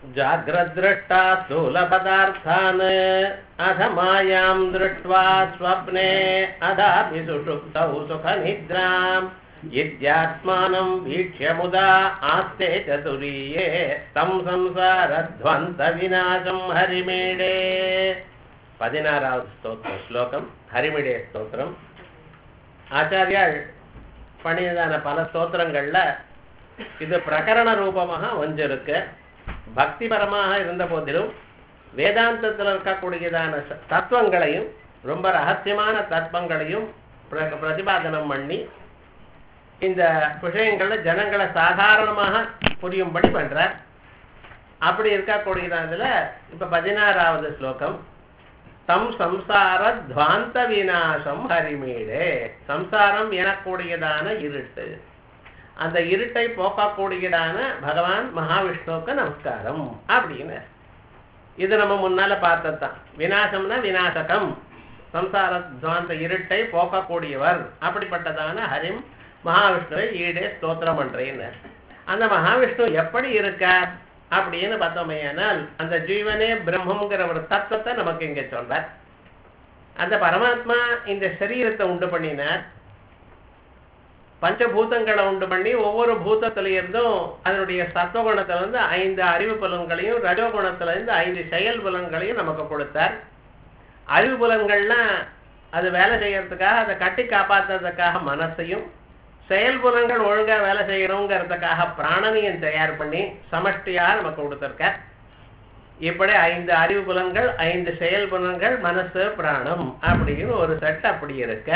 जाग्रद्दृष्टा स्थूलपदार्थान् अथ मायां दृष्ट्वा स्वप्ने अधापि सुषुप्तौ सुखनिद्राम् इत्यात्मानं वीक्ष्य मुदा आस्ते चतुरीये तं संसारध्वन्तविनाशं हरिमेडे பதினாறாவது ஸ்தோத்திர ஸ்லோகம் ஹரிமிடே ஸ்தோத்திரம் ஆச்சாரியால் பண்ணியதான பல ஸ்தோத்திரங்கள்ல இது பிரகரண ரூபமாக வந்திருக்கு பக்திபரமாக இருந்த போதிலும் வேதாந்தத்தில் இருக்கக்கூடியதான ச- தத்துவங்களையும் ரொம்ப ரகசியமான தத்துவங்களையும் பிர- பிரதிபாதனம் பண்ணி இந்த விஷயங்களை ஜனங்களை சாதாரணமாக புரியும்படி பண்றார் அப்படி இருக்கக்கூடியதுல இப்ப பதினாறாவது ஸ்லோகம் தம் சம்சார துவாந்த விநாசம் ஹரிமீடே சம்சாரம் எனக்கூடியதான இருட்டு அந்த இருட்டை போக்கக்கூடியதான பகவான் மகாவிஷ்ணுவுக்கு நமஸ்காரம் அப்படின்னு இது நம்ம முன்னால பார்த்ததுதான் விநாசம்னா விநாசகம் சம்சார துவாந்த இருட்டை போக்கக்கூடியவர் அப்படிப்பட்டதான ஹரிம் மகாவிஷ்ணுவை ஈடே ஸ்தோத்திரம் பண்றேன்னு அந்த மகாவிஷ்ணு எப்படி இருக்கார் அப்படின்னு பார்த்தோமேயானால் அந்த ஜீவனே பிரம்மங்கிற ஒரு தத்துவத்தை நமக்கு இங்க சொல்றார் அந்த பரமாத்மா இந்த சரீரத்தை உண்டு பண்ணினார் பஞ்சபூதங்களை உண்டு பண்ணி ஒவ்வொரு பூதத்துல இருந்தும் அதனுடைய சத்துவகுணத்துல இருந்து ஐந்து அறிவு புலன்களையும் ரஜோகுணத்துல இருந்து ஐந்து செயல் புலன்களையும் நமக்கு கொடுத்தார் அறிவு புலன்கள்லாம் அது வேலை செய்யறதுக்காக அதை கட்டி காப்பாத்துறதுக்காக மனசையும் செயல் புலன்கள் ஒழுங்கா வேலை செய்யணுங்கிறதுக்காக பிராணனையும் தயார் பண்ணி சமஷ்டியா நமக்கு கொடுத்திருக்கார் இப்படி ஐந்து அறிவு புலன்கள் ஐந்து செயல் புலன்கள் மனசு பிராணம் அப்படின்னு ஒரு செட் அப்படி இருக்க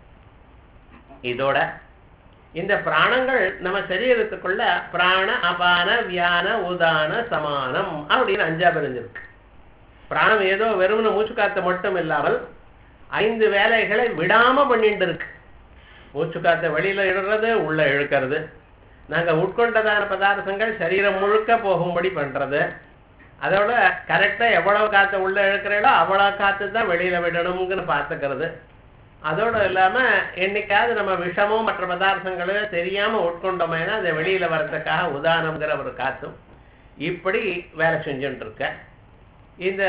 இதோட இந்த பிராணங்கள் நம்ம சரீரத்துக்குள்ள பிராண அபான வியான உதான சமானம் அப்படின்னு அஞ்சா பிரிஞ்சிருக்கு பிராணம் ஏதோ வெறுமன மூச்சு காத்து மட்டும் இல்லாமல் ஐந்து வேலைகளை விடாம பண்ணிட்டு இருக்கு மூச்சு காத்தை வெளியில இடுறது உள்ள இழுக்கிறது நாங்க உட்கொண்டதான பதார்த்தங்கள் சரீரம் முழுக்க போகும்படி பண்றது அதோட கரெக்டா எவ்வளவு காத்தை உள்ள இழுக்கிறீங்களோ அவ்வளவு காத்து தான் வெளியில விடணும்னு பார்த்துக்கிறது அதோட இல்லாம என்னைக்காவது நம்ம விஷமோ மற்ற பதார்த்தங்களோ தெரியாம உட்கொண்டோமேனா அதை வெளியில வர்றதுக்காக உதாரணம்ங்கிற ஒரு காத்தும் இப்படி வேலை செஞ்சுட்டு இருக்க இந்த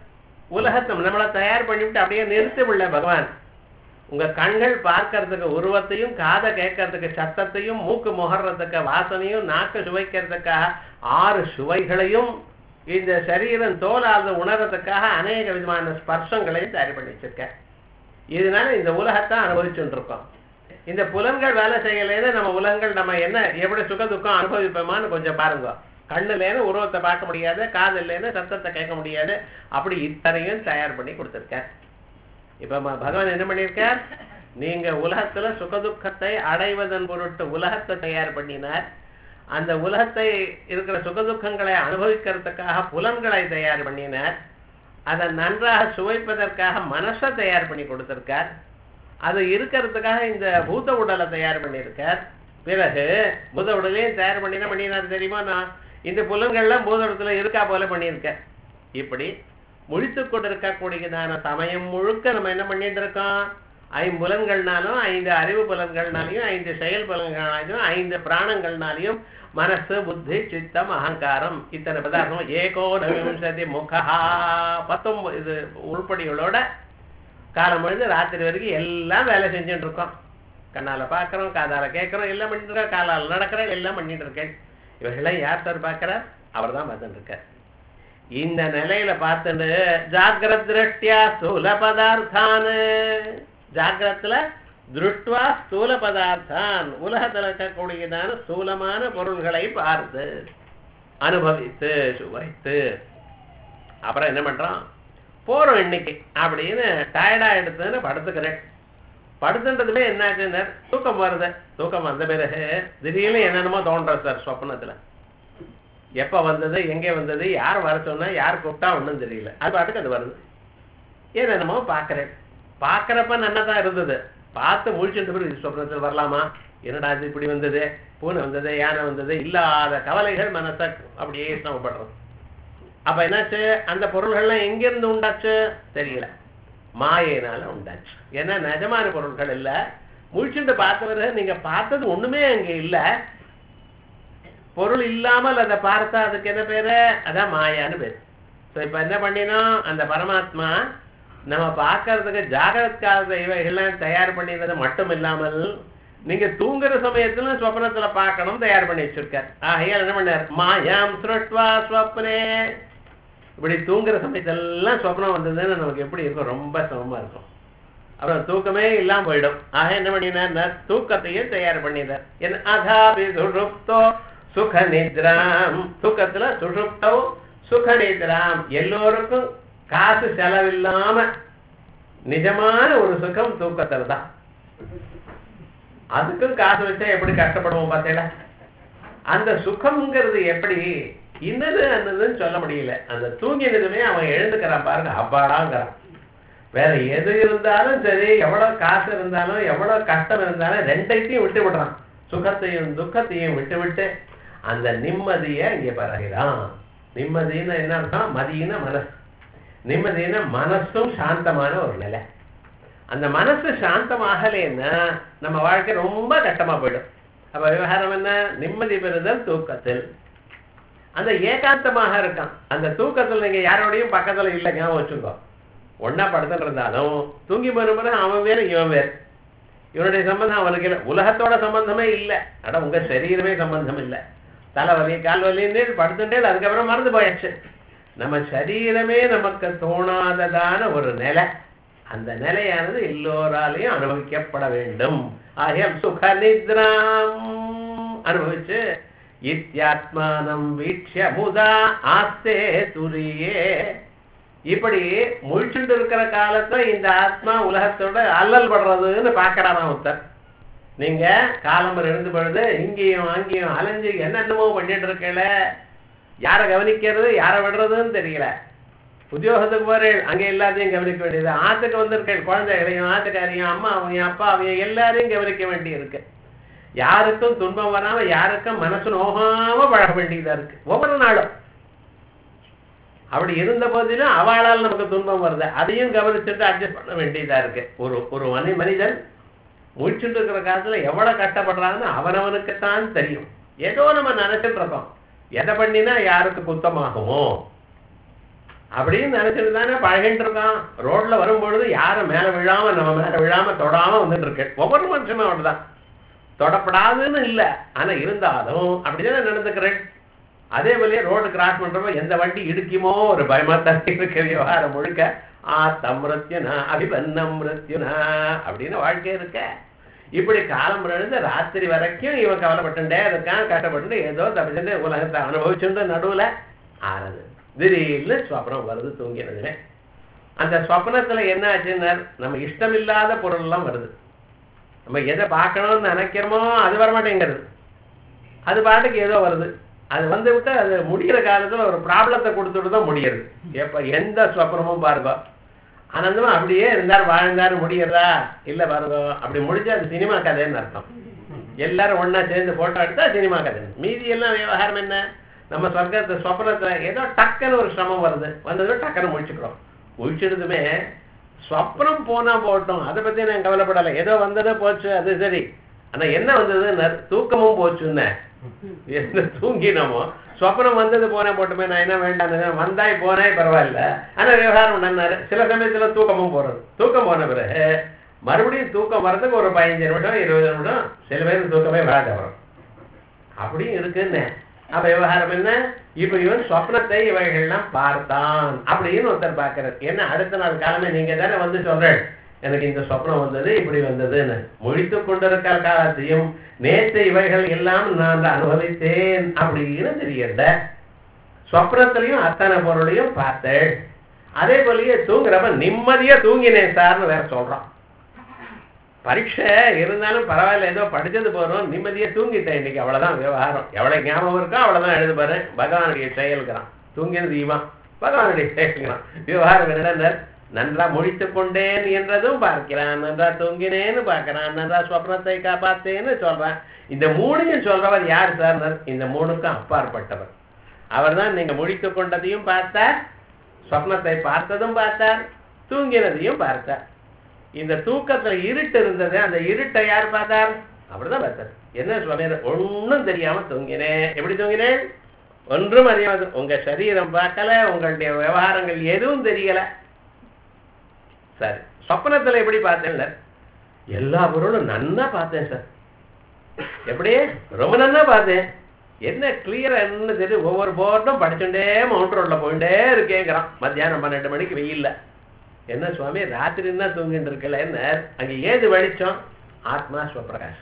உலகத்தை நம்மளை தயார் பண்ணிவிட்டு அப்படியே நிறுத்தவில்லை பகவான் உங்க கண்கள் பார்க்கறதுக்கு உருவத்தையும் காதை கேட்கறதுக்கு சத்தத்தையும் மூக்கு முகர்றதுக்கு வாசனையும் நாக்கு சுவைக்கிறதுக்காக ஆறு சுவைகளையும் இந்த சரீரம் தோலாத உணர்றதுக்காக அநேக விதமான ஸ்பர்சங்களையும் தயார் பண்ணி வச்சிருக்க இதனால இந்த உலகத்தை அனுபவிச்சுட்டு இருக்கோம் இந்த புலன்கள் வேலை செய்யலைன்னு நம்ம உலகங்கள் நம்ம என்ன எப்படி சுக துக்கம் அனுபவிப்போமான்னு கொஞ்சம் பாருங்க கண்ணுலேன்னு உருவத்தை பார்க்க முடியாது காதுலேன்னு சத்தத்தை கேட்க முடியாது அப்படி இத்தனையும் தயார் பண்ணி கொடுத்துருக்கார் இப்ப ம- பகவான் என்ன பண்ணியிருக்கார் நீங்க உலகத்துல சுகதுக்கத்தை அடைவதன் பொருட்டு உலகத்தை தயார் பண்ணினார் அந்த உலகத்தை இருக்கிற சுகதுக்கங்களை அனுபவிக்கிறதுக்காக புலன்களை தயார் பண்ணினார் அதை நன்றாக சுவைப்பதற்காக மனசை தயார் பண்ணி கொடுத்திருக்கார் அது இருக்கிறதுக்காக இந்த பூத உடலை தயார் பண்ணியிருக்கார் பிறகு பூத உடலையும் தயார் பண்ணினா பண்ணினார் தெரியுமா நான் இந்த புலன்கள்லாம் பூத உடத்துல இருக்கா போல பண்ணியிருக்கேன் இப்படி முழித்து கொண்டிருக்கக்கூடியதான சமயம் முழுக்க நம்ம என்ன பண்ணிட்டு இருக்கோம் ஐம்புலன்கள்னாலும் ஐந்து அறிவு புலன்கள்னாலையும் ஐந்து செயல் புலன்கள்னாலையும் ஐந்து பிராணங்கள்னாலையும் மனசு புத்தி சித்தம் அகங்காரம் இத்தனை பதார்த்தம் ஏகோட விம்சதி முகா பத்தொன்பது இது உருப்படிகளோட காலம் பொழுது ராத்திரி வரைக்கும் எல்லாம் வேலை செஞ்சுட்டு இருக்கோம் கண்ணால பார்க்கறோம் காதால கேட்கறோம் எல்லாம் பண்ணிட்டு இருக்கோம் காலால நடக்கிறேன் எல்லாம் பண்ணிட்டு இருக்கேன் இவர்களெல்லாம் யார் சார் பார்க்கிறார் அவர் தான் பார்த்துட்டு இருக்கார் இந்த நிலையில பார்த்துட்டு ஜாகிரத் திருஷ்டியா ஸ்தூல பதார்த்தான் ஜாகிரத்துல திருஷ்டுவா ஸ்தூல பதார்த்தான் உலகத்துல இருக்கக்கூடியதான ஸ்தூலமான பொருள்களை பார்த்து அனுபவித்து சுவைத்து அப்புறம் என்ன பண்றான் போறோம் இன்னைக்கு அப்படின்னு டயர்டா எடுத்துன்னு படுத்துக்கிறேன் படுத்துன்றதுல என்னாச்சுன்னு தூக்கம் வருது தூக்கம் வந்த பிறகு திடீர்னு என்னென்னமோ தோன்றது சார் சொப்னத்துல எப்ப வந்தது எங்க வந்தது யார் வர சொன்னா யார் கூப்பிட்டா ஒண்ணும் தெரியல அது பாட்டுக்கு அது வருது என்னென்னமோ பாக்குறேன் பாக்குறப்ப நன்னதான் இருந்தது பார்த்து முழிச்சுட்டு பிறகு இது சொப்னத்தில் வரலாமா என்னடா இது இப்படி வந்தது பூனை வந்தது யானை வந்தது இல்லாத கவலைகள் மனசை அப்படியே சிரமப்படுறது அப்ப என்னாச்சு அந்த பொருள்கள்லாம் எங்கிருந்து உண்டாச்சு தெரியல மாயினால உண்டாச்சு ஏன்னா நிஜமான பொருட்கள் இல்ல முழிச்சுட்டு பார்த்தவரை நீங்க பார்த்தது ஒண்ணுமே அங்க இல்ல பொருள் இல்லாமல் அதை பார்த்தா அதுக்கு என்ன பேரு அதான் மாயான்னு பேரு ஸோ இப்போ என்ன பண்ணினோம் அந்த பரமாத்மா நம்ம பார்க்கறதுக்கு ஜாகிரத் காலத்தை இவைகள்லாம் தயார் பண்ணினது மட்டும் இல்லாமல் நீங்க தூங்குற சமயத்துல ஸ்வப்னத்துல பார்க்கணும் தயார் பண்ணி வச்சிருக்கார் ஆகையால் என்ன பண்ணார் மாயாம் சுரட்வா ஸ்வப்னே இப்படி தூங்குற சமயத்தெல்லாம் சொப்னம் வந்ததுன்னு நமக்கு எப்படி இருக்கும் ரொம்ப சிரமமா இருக்கும் அப்புறம் தூக்கமே இல்லாம போயிடும் ஆக என்ன பண்ணினார் தூக்கத்தையும் தயார் பண்ணினார் என் அதாபி சுஷுப்தோ சுக நித்ராம் தூக்கத்துல சுஷுப்தோ சுக நித்ராம் எல்லோருக்கும் காசு செலவில்லாம நிஜமான ஒரு சுகம் தூக்கத்துல தான் அதுக்கும் காசு வச்சா எப்படி கஷ்டப்படுவோம் பார்த்தீங்களா அந்த சுகம்ங்கிறது எப்படி இன்னது அந்ததுன்னு சொல்ல முடியல அந்த தூங்கினதுமே அவன் எழுந்துக்கிறான் பாருங்க அப்பாடாங்கிறான் வேற எது இருந்தாலும் சரி எவ்வளவு காசு இருந்தாலும் எவ்வளவு கஷ்டம் இருந்தாலும் ரெண்டைத்தையும் விட்டு விடுறான் சுகத்தையும் துக்கத்தையும் விட்டு விட்டு அந்த நிம்மதியை இங்க பரகிறான் நிம்மதின்னு என்ன அர்த்தம் மதியின மனசு நிம்மதினா மனசும் சாந்தமான ஒரு நிலை அந்த மனசு சாந்தமாகலைன்னா நம்ம வாழ்க்கை ரொம்ப கட்டமா போயிடும் அப்ப விவகாரம் என்ன நிம்மதி பெறுதல் தூக்கத்தில் அந்த ஏகாந்தமாக இருக்கான் அந்த தூக்கத்தில் நீங்க யாரோடையும் பக்கத்துல இல்லை ஞாபகம் வச்சுக்கோ ஒன்னா படுத்துட்டு இருந்தாலும் தூங்கி போன அவன் வேற இவன் வேறு இவனுடைய சம்பந்தம் அவனுக்கு இல்லை உலகத்தோட சம்பந்தமே இல்லை அட உங்க சரீரமே சம்பந்தம் இல்லை தலைவலி கால் வலின்னு படுத்துட்டே அதுக்கப்புறம் மறந்து போயாச்சு நம்ம சரீரமே நமக்கு தோணாததான ஒரு நிலை அந்த நிலையானது எல்லோராலையும் அனுபவிக்கப்பட வேண்டும் ஆகியம் சுக நித்ராம் அனுபவிச்சு இத்தியாத்மானம் வீட்சிய முதா ஆஸ்தே துரியே இப்படி முழிச்சுட்டு இருக்கிற காலத்துல இந்த ஆத்மா உலகத்தோட அல்லல் படுறதுன்னு பாக்கிறாராம் ஒருத்தர் நீங்க காலம் எழுந்து பொழுது இங்கேயும் அங்கேயும் அலைஞ்சு என்னென்னமோ பண்ணிட்டு இருக்கல யாரை கவனிக்கிறது யாரை விடுறதுன்னு தெரியல உத்தியோகத்துக்கு போறேன் அங்க எல்லாத்தையும் கவனிக்க வேண்டியது ஆத்துக்கு வந்திருக்கேன் குழந்தைகளையும் ஆத்துக்காரையும் அம்மா அவங்க அப்பா அவங்க எல்லாரையும் கவனிக்க வேண்டி இருக்கு யாருக்கும் துன்பம் வராம யாருக்கும் மனசு நோகாம பழக வேண்டியதா இருக்கு ஒவ்வொரு நாளும் அப்படி இருந்த போதிலும் அவளால் நமக்கு துன்பம் வருது அதையும் கவனிச்சுட்டு அட்ஜஸ்ட் பண்ண வேண்டியதா இருக்கு ஒரு ஒரு மனி மனிதன் முடிச்சுட்டு இருக்கிற காலத்துல எவ்வளவு கஷ்டப்படுறாங்கன்னு அவனவனுக்குத்தான் தெரியும் ஏதோ நம்ம நினைச்சிட்டு இருக்கோம் எதை பண்ணினா யாருக்கு குத்தமாகுமோ அப்படின்னு நினைச்சிட்டு தானே பழகிட்டு இருக்கான் ரோட்ல வரும்பொழுது யாரும் மேல விழாம நம்ம மேல விழாம தொடாம வந்துட்டு இருக்கு ஒவ்வொரு மனுஷனும் அவ்வளவுதான் தொடப்படாதுன்னு இல்லை ஆனா இருந்தாலும் அப்படிதானே நடந்துக்கிறேன் அதே போலயே ரோடு கிராஸ் பண்றப்ப எந்த வண்டி இடிக்குமோ ஒரு பயமா தான் இருக்க விவகாரம் முழுக்க ஆ தம்ரத்யுனா அபிபன்னம் மிருத்யுனா அப்படின்னு வாழ்க்கை இருக்க இப்படி காலம் இருந்து ராத்திரி வரைக்கும் இவன் கவலைப்பட்டுட்டே இருக்கான் கஷ்டப்பட்டு ஏதோ தப்பிச்சுட்டு உலகத்தை அனுபவிச்சுட்டு நடுவுல ஆனது திடீர்னு ஸ்வப்னம் வருது தூங்கினதுல அந்த ஸ்வப்னத்துல என்ன ஆச்சுன்னா நம்ம இஷ்டமில்லாத பொருள் எல்லாம் வருது நம்ம எதை பார்க்கணும்னு நினைக்கிறோமோ அது வரமாட்டேங்கிறது அது பாட்டுக்கு ஏதோ வருது அது வந்து விட்டு அது முடிகிற காலத்துல ஒரு ப்ராப்ளத்தை கொடுத்துட்டு தான் முடியுது எப்ப எந்த ஸ்வப்னமும் பாருங்க ஆனந்தமா அப்படியே இருந்தார் வாழ்ந்தாரு முடியறதா இல்ல பாருங்க அப்படி முடிஞ்சா அது சினிமா கதைன்னு அர்த்தம் எல்லாரும் ஒண்ணா சேர்ந்து போட்டோ எடுத்தா சினிமா கதை மீதி எல்லாம் விவகாரம் என்ன நம்ம சொர்க்கத்தை சொப்னத்துல ஏதோ டக்குன்னு ஒரு சிரமம் வருது வந்ததும் டக்குன்னு முடிச்சுக்கிறோம் முடிச்சிடுதுமே ஸ்வப்னம் போனா போட்டோம் அதை பத்தி நான் கவலைப்படலை ஏதோ வந்ததோ போச்சு அது சரி ஆனா என்ன வந்தது தூக்கமும் போச்சுன்னு எந்த தூங்கினமோ சொப்பனம் வந்தது போனேன் போட்டுமே நான் என்ன வேண்டாம் வந்தாய் போனாய் பரவாயில்ல ஆனா விவகாரம் நன்னாரு சில சமயத்துல தூக்கமும் போறது தூக்கம் போன பிறகு மறுபடியும் தூக்கம் வர்றதுக்கு ஒரு பதினஞ்சு நிமிஷம் இருபது நிமிஷம் சில பேருக்கு தூக்கமே வராத வரும் அப்படியும் இருக்குன்னு அப்ப விவகாரம் என்ன இப்ப இவன் சொப்னத்தை இவைகள்லாம் பார்த்தான் அப்படின்னு ஒருத்தர் பார்க்கிறார் என்ன அடுத்த நாள் காலமே நீங்க தானே வந்து சொல்றேன் எனக்கு இந்த சொப்னம் வந்தது இப்படி வந்ததுன்னு முழித்து கொண்டிருக்கிற காலத்தையும் நேற்று இவைகள் எல்லாம் நான் அனுபவித்தேன் அப்படின்னு தெரியல சொப்னத்திலையும் அத்தனை பொருளையும் பார்த்தேன் அதே போலயே தூங்குறப்ப நிம்மதியா தூங்கினேன் சார்னு வேற சொல்றான் பரீட்சை இருந்தாலும் பரவாயில்ல ஏதோ படிச்சது போறோம் நிம்மதியா தூங்கிட்டேன் இன்னைக்கு அவ்வளவுதான் விவகாரம் எவ்வளவு ஞாபகம் இருக்கோ அவ்வளவுதான் எழுது பாரு பகவானுடைய செயல்கிறான் தூங்கினது இவன் பகவானுடைய செயல்கிறான் விவகாரம் என்ன நன்றா முழித்து கொண்டேன் என்றதும் பார்க்கிறான் நன்றா தூங்கினேன்னு பார்க்கிறான் நன்றா சொப்னத்தை காப்பாத்தேன்னு சொல்றான் இந்த மூணையும் சொல்றவர் யார் சார் இந்த மூணுக்கும் அப்பாற்பட்டவர் அவர் தான் நீங்க முழித்து கொண்டதையும் பார்த்தார் சொப்னத்தை பார்த்ததும் பார்த்தார் தூங்கினதையும் பார்த்தார் இந்த தூக்கத்துல இருட்டு இருந்தது அந்த இருட்டை யார் பார்த்தார் அப்படிதான் பார்த்தார் என்ன சுவாமி ஒண்ணும் தெரியாம தூங்கினேன் எப்படி தூங்கினேன் ஒன்றும் அறியாது உங்க சரீரம் பார்க்கல உங்களுடைய விவகாரங்கள் எதுவும் தெரியல சரி சொப்பனத்துல எப்படி பார்த்தேன்ல எல்லா பொருளும் நன்னா பார்த்தேன் சார் எப்படி ரொம்ப நன்னா பார்த்தேன் என்ன கிளியரா என்ன தெரியும் ஒவ்வொரு போர்டும் படிச்சுட்டே மவுண்ட் ரோட்ல போயிட்டே இருக்கேங்கிறான் மத்தியானம் பன்னெண்டு மணிக்கு வெயில்ல என்ன சுவாமி ராத்திரி தான் தூங்கிட்டு இருக்கல என்ன அங்க ஏது வெளிச்சம் ஆத்மா ஸ்வப்பிரகாசம்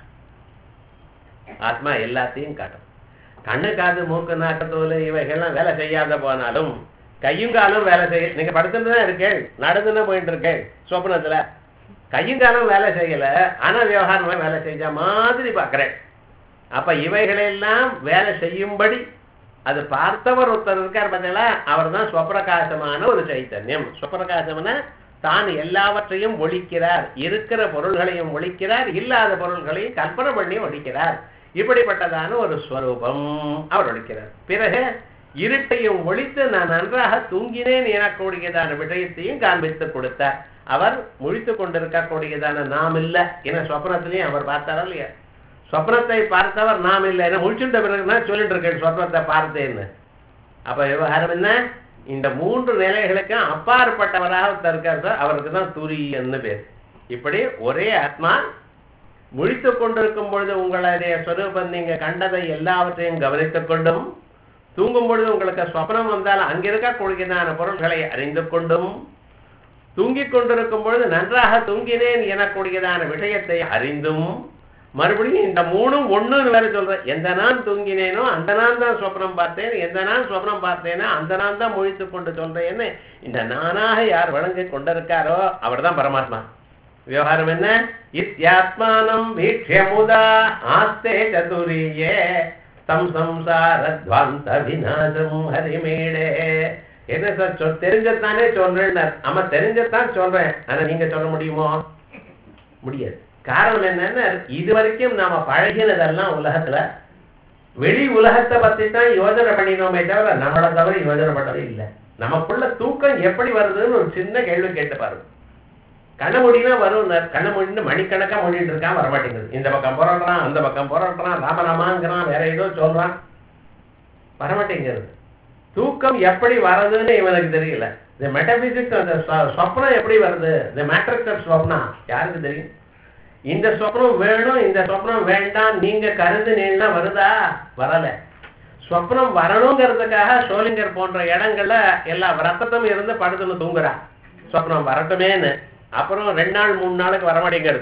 ஆத்மா எல்லாத்தையும் காட்டும் கண்ணு காது மூக்கு நாக்கு தோல் இவைகள்லாம் வேலை செய்யாத போனாலும் கையும் காலும் வேலை செய்ய நீங்க படுத்துட்டு தான் இருக்கேள் நடந்துன்னு போயிட்டு இருக்கேள் சொப்னத்துல கையும் காலும் வேலை செய்யல ஆனா விவகாரமா வேலை செஞ்ச மாதிரி பாக்குறேன் அப்ப இவைகளெல்லாம் வேலை செய்யும்படி அது பார்த்தவர் ஒருத்தர் இருக்கார் பார்த்தீங்களா அவர் தான் ஸ்வப்பிரகாசமான ஒரு சைத்தன்யம் ஸ்வப்பிரகாசம்னா தான் எல்லாவற்றையும் ஒழிக்கிறார் இருக்கிற பொருள்களையும் ஒழிக்கிறார் இல்லாத பொருள்களையும் கற்பனை பண்ணி ஒழிக்கிறார் இப்படிப்பட்டதான ஒரு ஸ்வரூபம் அவர் ஒழிக்கிறார் பிறகு இருட்டையும் ஒழித்து நான் நன்றாக தூங்கினேன் எனக்கூடியதான விஷயத்தையும் காண்பித்து கொடுத்தார் அவர் முழித்து கொண்டிருக்கக்கூடியதான நாம் இல்ல என சொப்னத்திலையும் அவர் பார்த்தாரா இல்லையா சொப்னத்தை பார்த்தவர் நாம் இல்லை என்ன முழிச்சுட்ட பிறகுனா சொல்லிட்டு இருக்கேன் சொப்னத்தை பார்த்தேன்னு அப்ப விவகாரம் என்ன இந்த மூன்று நிலைகளுக்கும் அப்பாற்பட்டவராக ஒருத்தர் இருக்கார் சார் அவருக்கு தான் துரியன்னு பேர் இப்படி ஒரே ஆத்மா முழித்து கொண்டிருக்கும் பொழுது உங்களுடைய ஸ்வரூபம் நீங்க கண்டதை எல்லாவற்றையும் கவனித்துக் கொண்டும் தூங்கும் பொழுது உங்களுக்கு சொப்னம் வந்தால் அங்கிருக்கக்கூடியதான பொருள்களை அறிந்து கொண்டும் தூங்கிக் கொண்டிருக்கும் பொழுது நன்றாக தூங்கினேன் எனக்கூடியதான விஷயத்தை அறிந்தும் மறுபடியும் இந்த மூணும் ஒண்ணுன்னு வேற சொல்றேன் எந்த நான் தூங்கினேனோ அந்த நான் தான் சொப்னம் பார்த்தேன் எந்த நான் சொப்னம் பார்த்தேனோ அந்த நான் தான் முழித்து கொண்டு சொல்றேன்னு இந்த நானாக யார் வழங்கி கொண்டிருக்காரோ அவர் தான் பரமாத்மா விவகாரம் என்ன இத்தியாத்மானம் வீட்சியமுதா ஆஸ்தே சதுரியே தம் சம்சாரத்வாந்த விநாசம் ஹரிமேடே என்ன சார் சொல் தெரிஞ்சத்தானே சொல்றேன் ஆமா தெரிஞ்சத்தான் சொல்றேன் ஆனா நீங்க சொல்ல முடியுமோ முடியாது காரணம் என்னன்னா இது வரைக்கும் நாம பழகினதெல்லாம் உலகத்துல வெளி உலகத்தை பத்தி தான் யோஜனை பண்ணினோமே தவிர நம்மளை தவிர யோஜனை பண்ணவே இல்லை நமக்குள்ள தூக்கம் எப்படி வருதுன்னு ஒரு சின்ன கேள்வி கேட்டு பாருங்க கண்ண முடினா வரும் கண்ண முடின்னு மணிக்கணக்கா முடிட்டு இருக்கான் வரமாட்டேங்குது இந்த பக்கம் புரட்டுறான் அந்த பக்கம் புரட்டுறான் ராமராமாங்கிறான் வேற ஏதோ சொல்றான் வரமாட்டேங்கிறது தூக்கம் எப்படி வர்றதுன்னு இவனுக்கு தெரியல இந்த மெட்டபிசிக்ஸ் அந்த சொப்னம் எப்படி வருது இந்த மேட்ரிக்ஸ் ஆஃப் சொப்னா யாருக்கு தெரியும் இந்த சொப்னம் வேணும் இந்த சொப்னம் வேண்டாம் நீங்க கருதுனீங்கன்னா வருதா வரல சொப்னம் வரணுங்கிறதுக்காக சோலிங்கர் போன்ற இடங்கள்ல எல்லா ரத்தத்தும் இருந்து படுத்துன்னு தூங்குறா சொப்னம் வரட்டுமேன்னு அப்புறம் ரெண்டு நாள் மூணு நாளுக்கு வரமாட்டேங்கிறது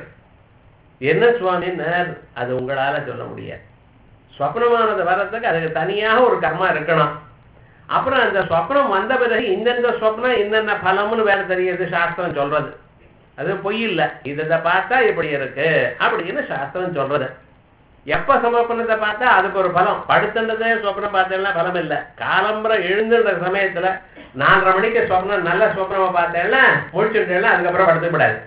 என்ன சுவாமின்னர் அது உங்களால சொல்ல முடியாது சொப்னமானது வர்றதுக்கு அதுக்கு தனியாக ஒரு கர்மா இருக்கணும் அப்புறம் அந்த சொப்னம் வந்த பிறகு இந்தந்த சொப்னம் என்னென்ன பலம்னு வேற தெரியுது சாஸ்திரம் சொல்றது அது பொய் இல்லை இதை பார்த்தா இப்படி இருக்கு அப்படின்னு சாஸ்திரம் சொல்றது எப்ப சமர்ப்பணத்தை பார்த்தா அதுக்கு ஒரு பலம் படுத்துன்றதே சொப்னம் பார்த்தேன்னா பலம் இல்லை காலம்பரம் எழுந்துன்ற சமயத்துல நாலரை மணிக்கு சொப்னம் நல்ல சொப்னமா பார்த்தேன்னா முடிச்சுட்டேன்னா அதுக்கப்புறம் படுத்துக்கூடாது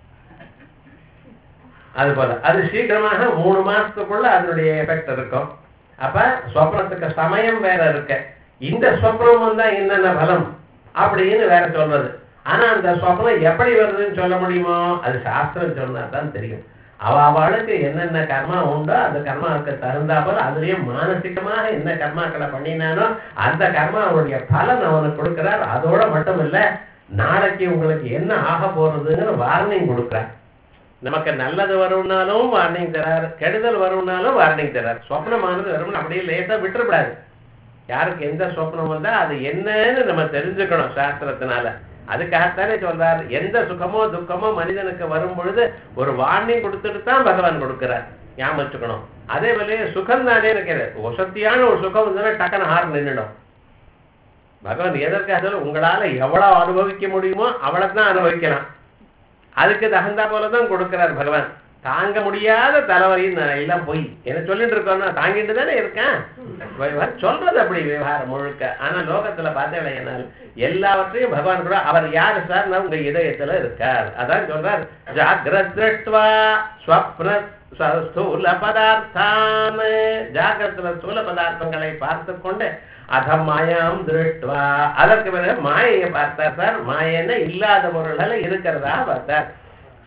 அது போல அது சீக்கிரமாக மூணு மாசத்துக்குள்ள அதனுடைய எஃபெக்ட் இருக்கும் அப்ப சொப்னத்துக்கு சமயம் வேற இருக்கு இந்த சொப்னம் வந்தா என்னென்ன பலம் அப்படின்னு வேற சொல்றது ஆனா அந்த சொப்னம் எப்படி வருதுன்னு சொல்ல முடியுமோ அது சாஸ்திரம் சொன்னா தான் தெரியும் அவ அவளுக்கு என்னென்ன கர்மா உண்டோ அந்த கர்மாவுக்கு தகுந்தாப்போல் அதுலயும் மானசிகமாக என்ன கர்மாக்களை பண்ணினானோ அந்த கர்மா அவனுடைய பலன் அவனுக்கு கொடுக்கிறார் அதோட மட்டும் இல்ல நாளைக்கு உங்களுக்கு என்ன ஆக போறதுங்கிற வார்னிங் கொடுக்குறார் நமக்கு நல்லது வரும்னாலும் வார்னிங் தரார் கெடுதல் வரும்னாலும் வார்னிங் தரார் சொப்னமானது வரும்னு அப்படியே லேசா விட்டுறக்கூடாது யாருக்கு எந்த சொப்னம் வந்தா அது என்னன்னு நம்ம தெரிஞ்சுக்கணும் சாஸ்திரத்தினால அதுக்காகத்தானே சொல்றார் எந்த சுகமோ துக்கமோ மனிதனுக்கு வரும் பொழுது ஒரு வார்னிங் கொடுத்துட்டு தான் பகவான் கொடுக்கிறார் ஞாபகம் வச்சுக்கணும் அதே போல சுகம் தானே இருக்கிறது வசதியான ஒரு சுகம் வந்ததுன்னா டக்குன்னு ஹார் நின்றுடும் பகவான் எதற்காக உங்களால எவ்வளவு அனுபவிக்க முடியுமோ அவ்வளவு தான் அனுபவிக்கலாம் அதுக்கு தகுந்தா போலதான் கொடுக்கிறார் பகவான் தாங்க முடியாத தலைவரின் எல்லாம் போய் என்ன சொல்லிட்டு இருக்கோம்னா தாங்கிட்டு தானே இருக்கேன் சொல்றது அப்படி விவகாரம் முழுக்க ஆனா லோகத்துல பார்த்தேன் என்னால் எல்லாவற்றையும் பகவான் கூட அவர் யாரு சார் உங்க இதயத்துல இருக்கார் அதான் சொல்றார் ஜாகிரத் திருஷ்டுவா ஸ்வப்ன ஸ்தூல பதார்த்தான் ஜாகிரத்துல ஸ்தூல பதார்த்தங்களை பார்த்து கொண்டு அதம் மாயாம் திருஷ்டுவா அதற்கு பிறகு மாயையை பார்த்தார் சார் மாயன்னு இல்லாத பொருள்களை இருக்கிறதா பார்த்தார்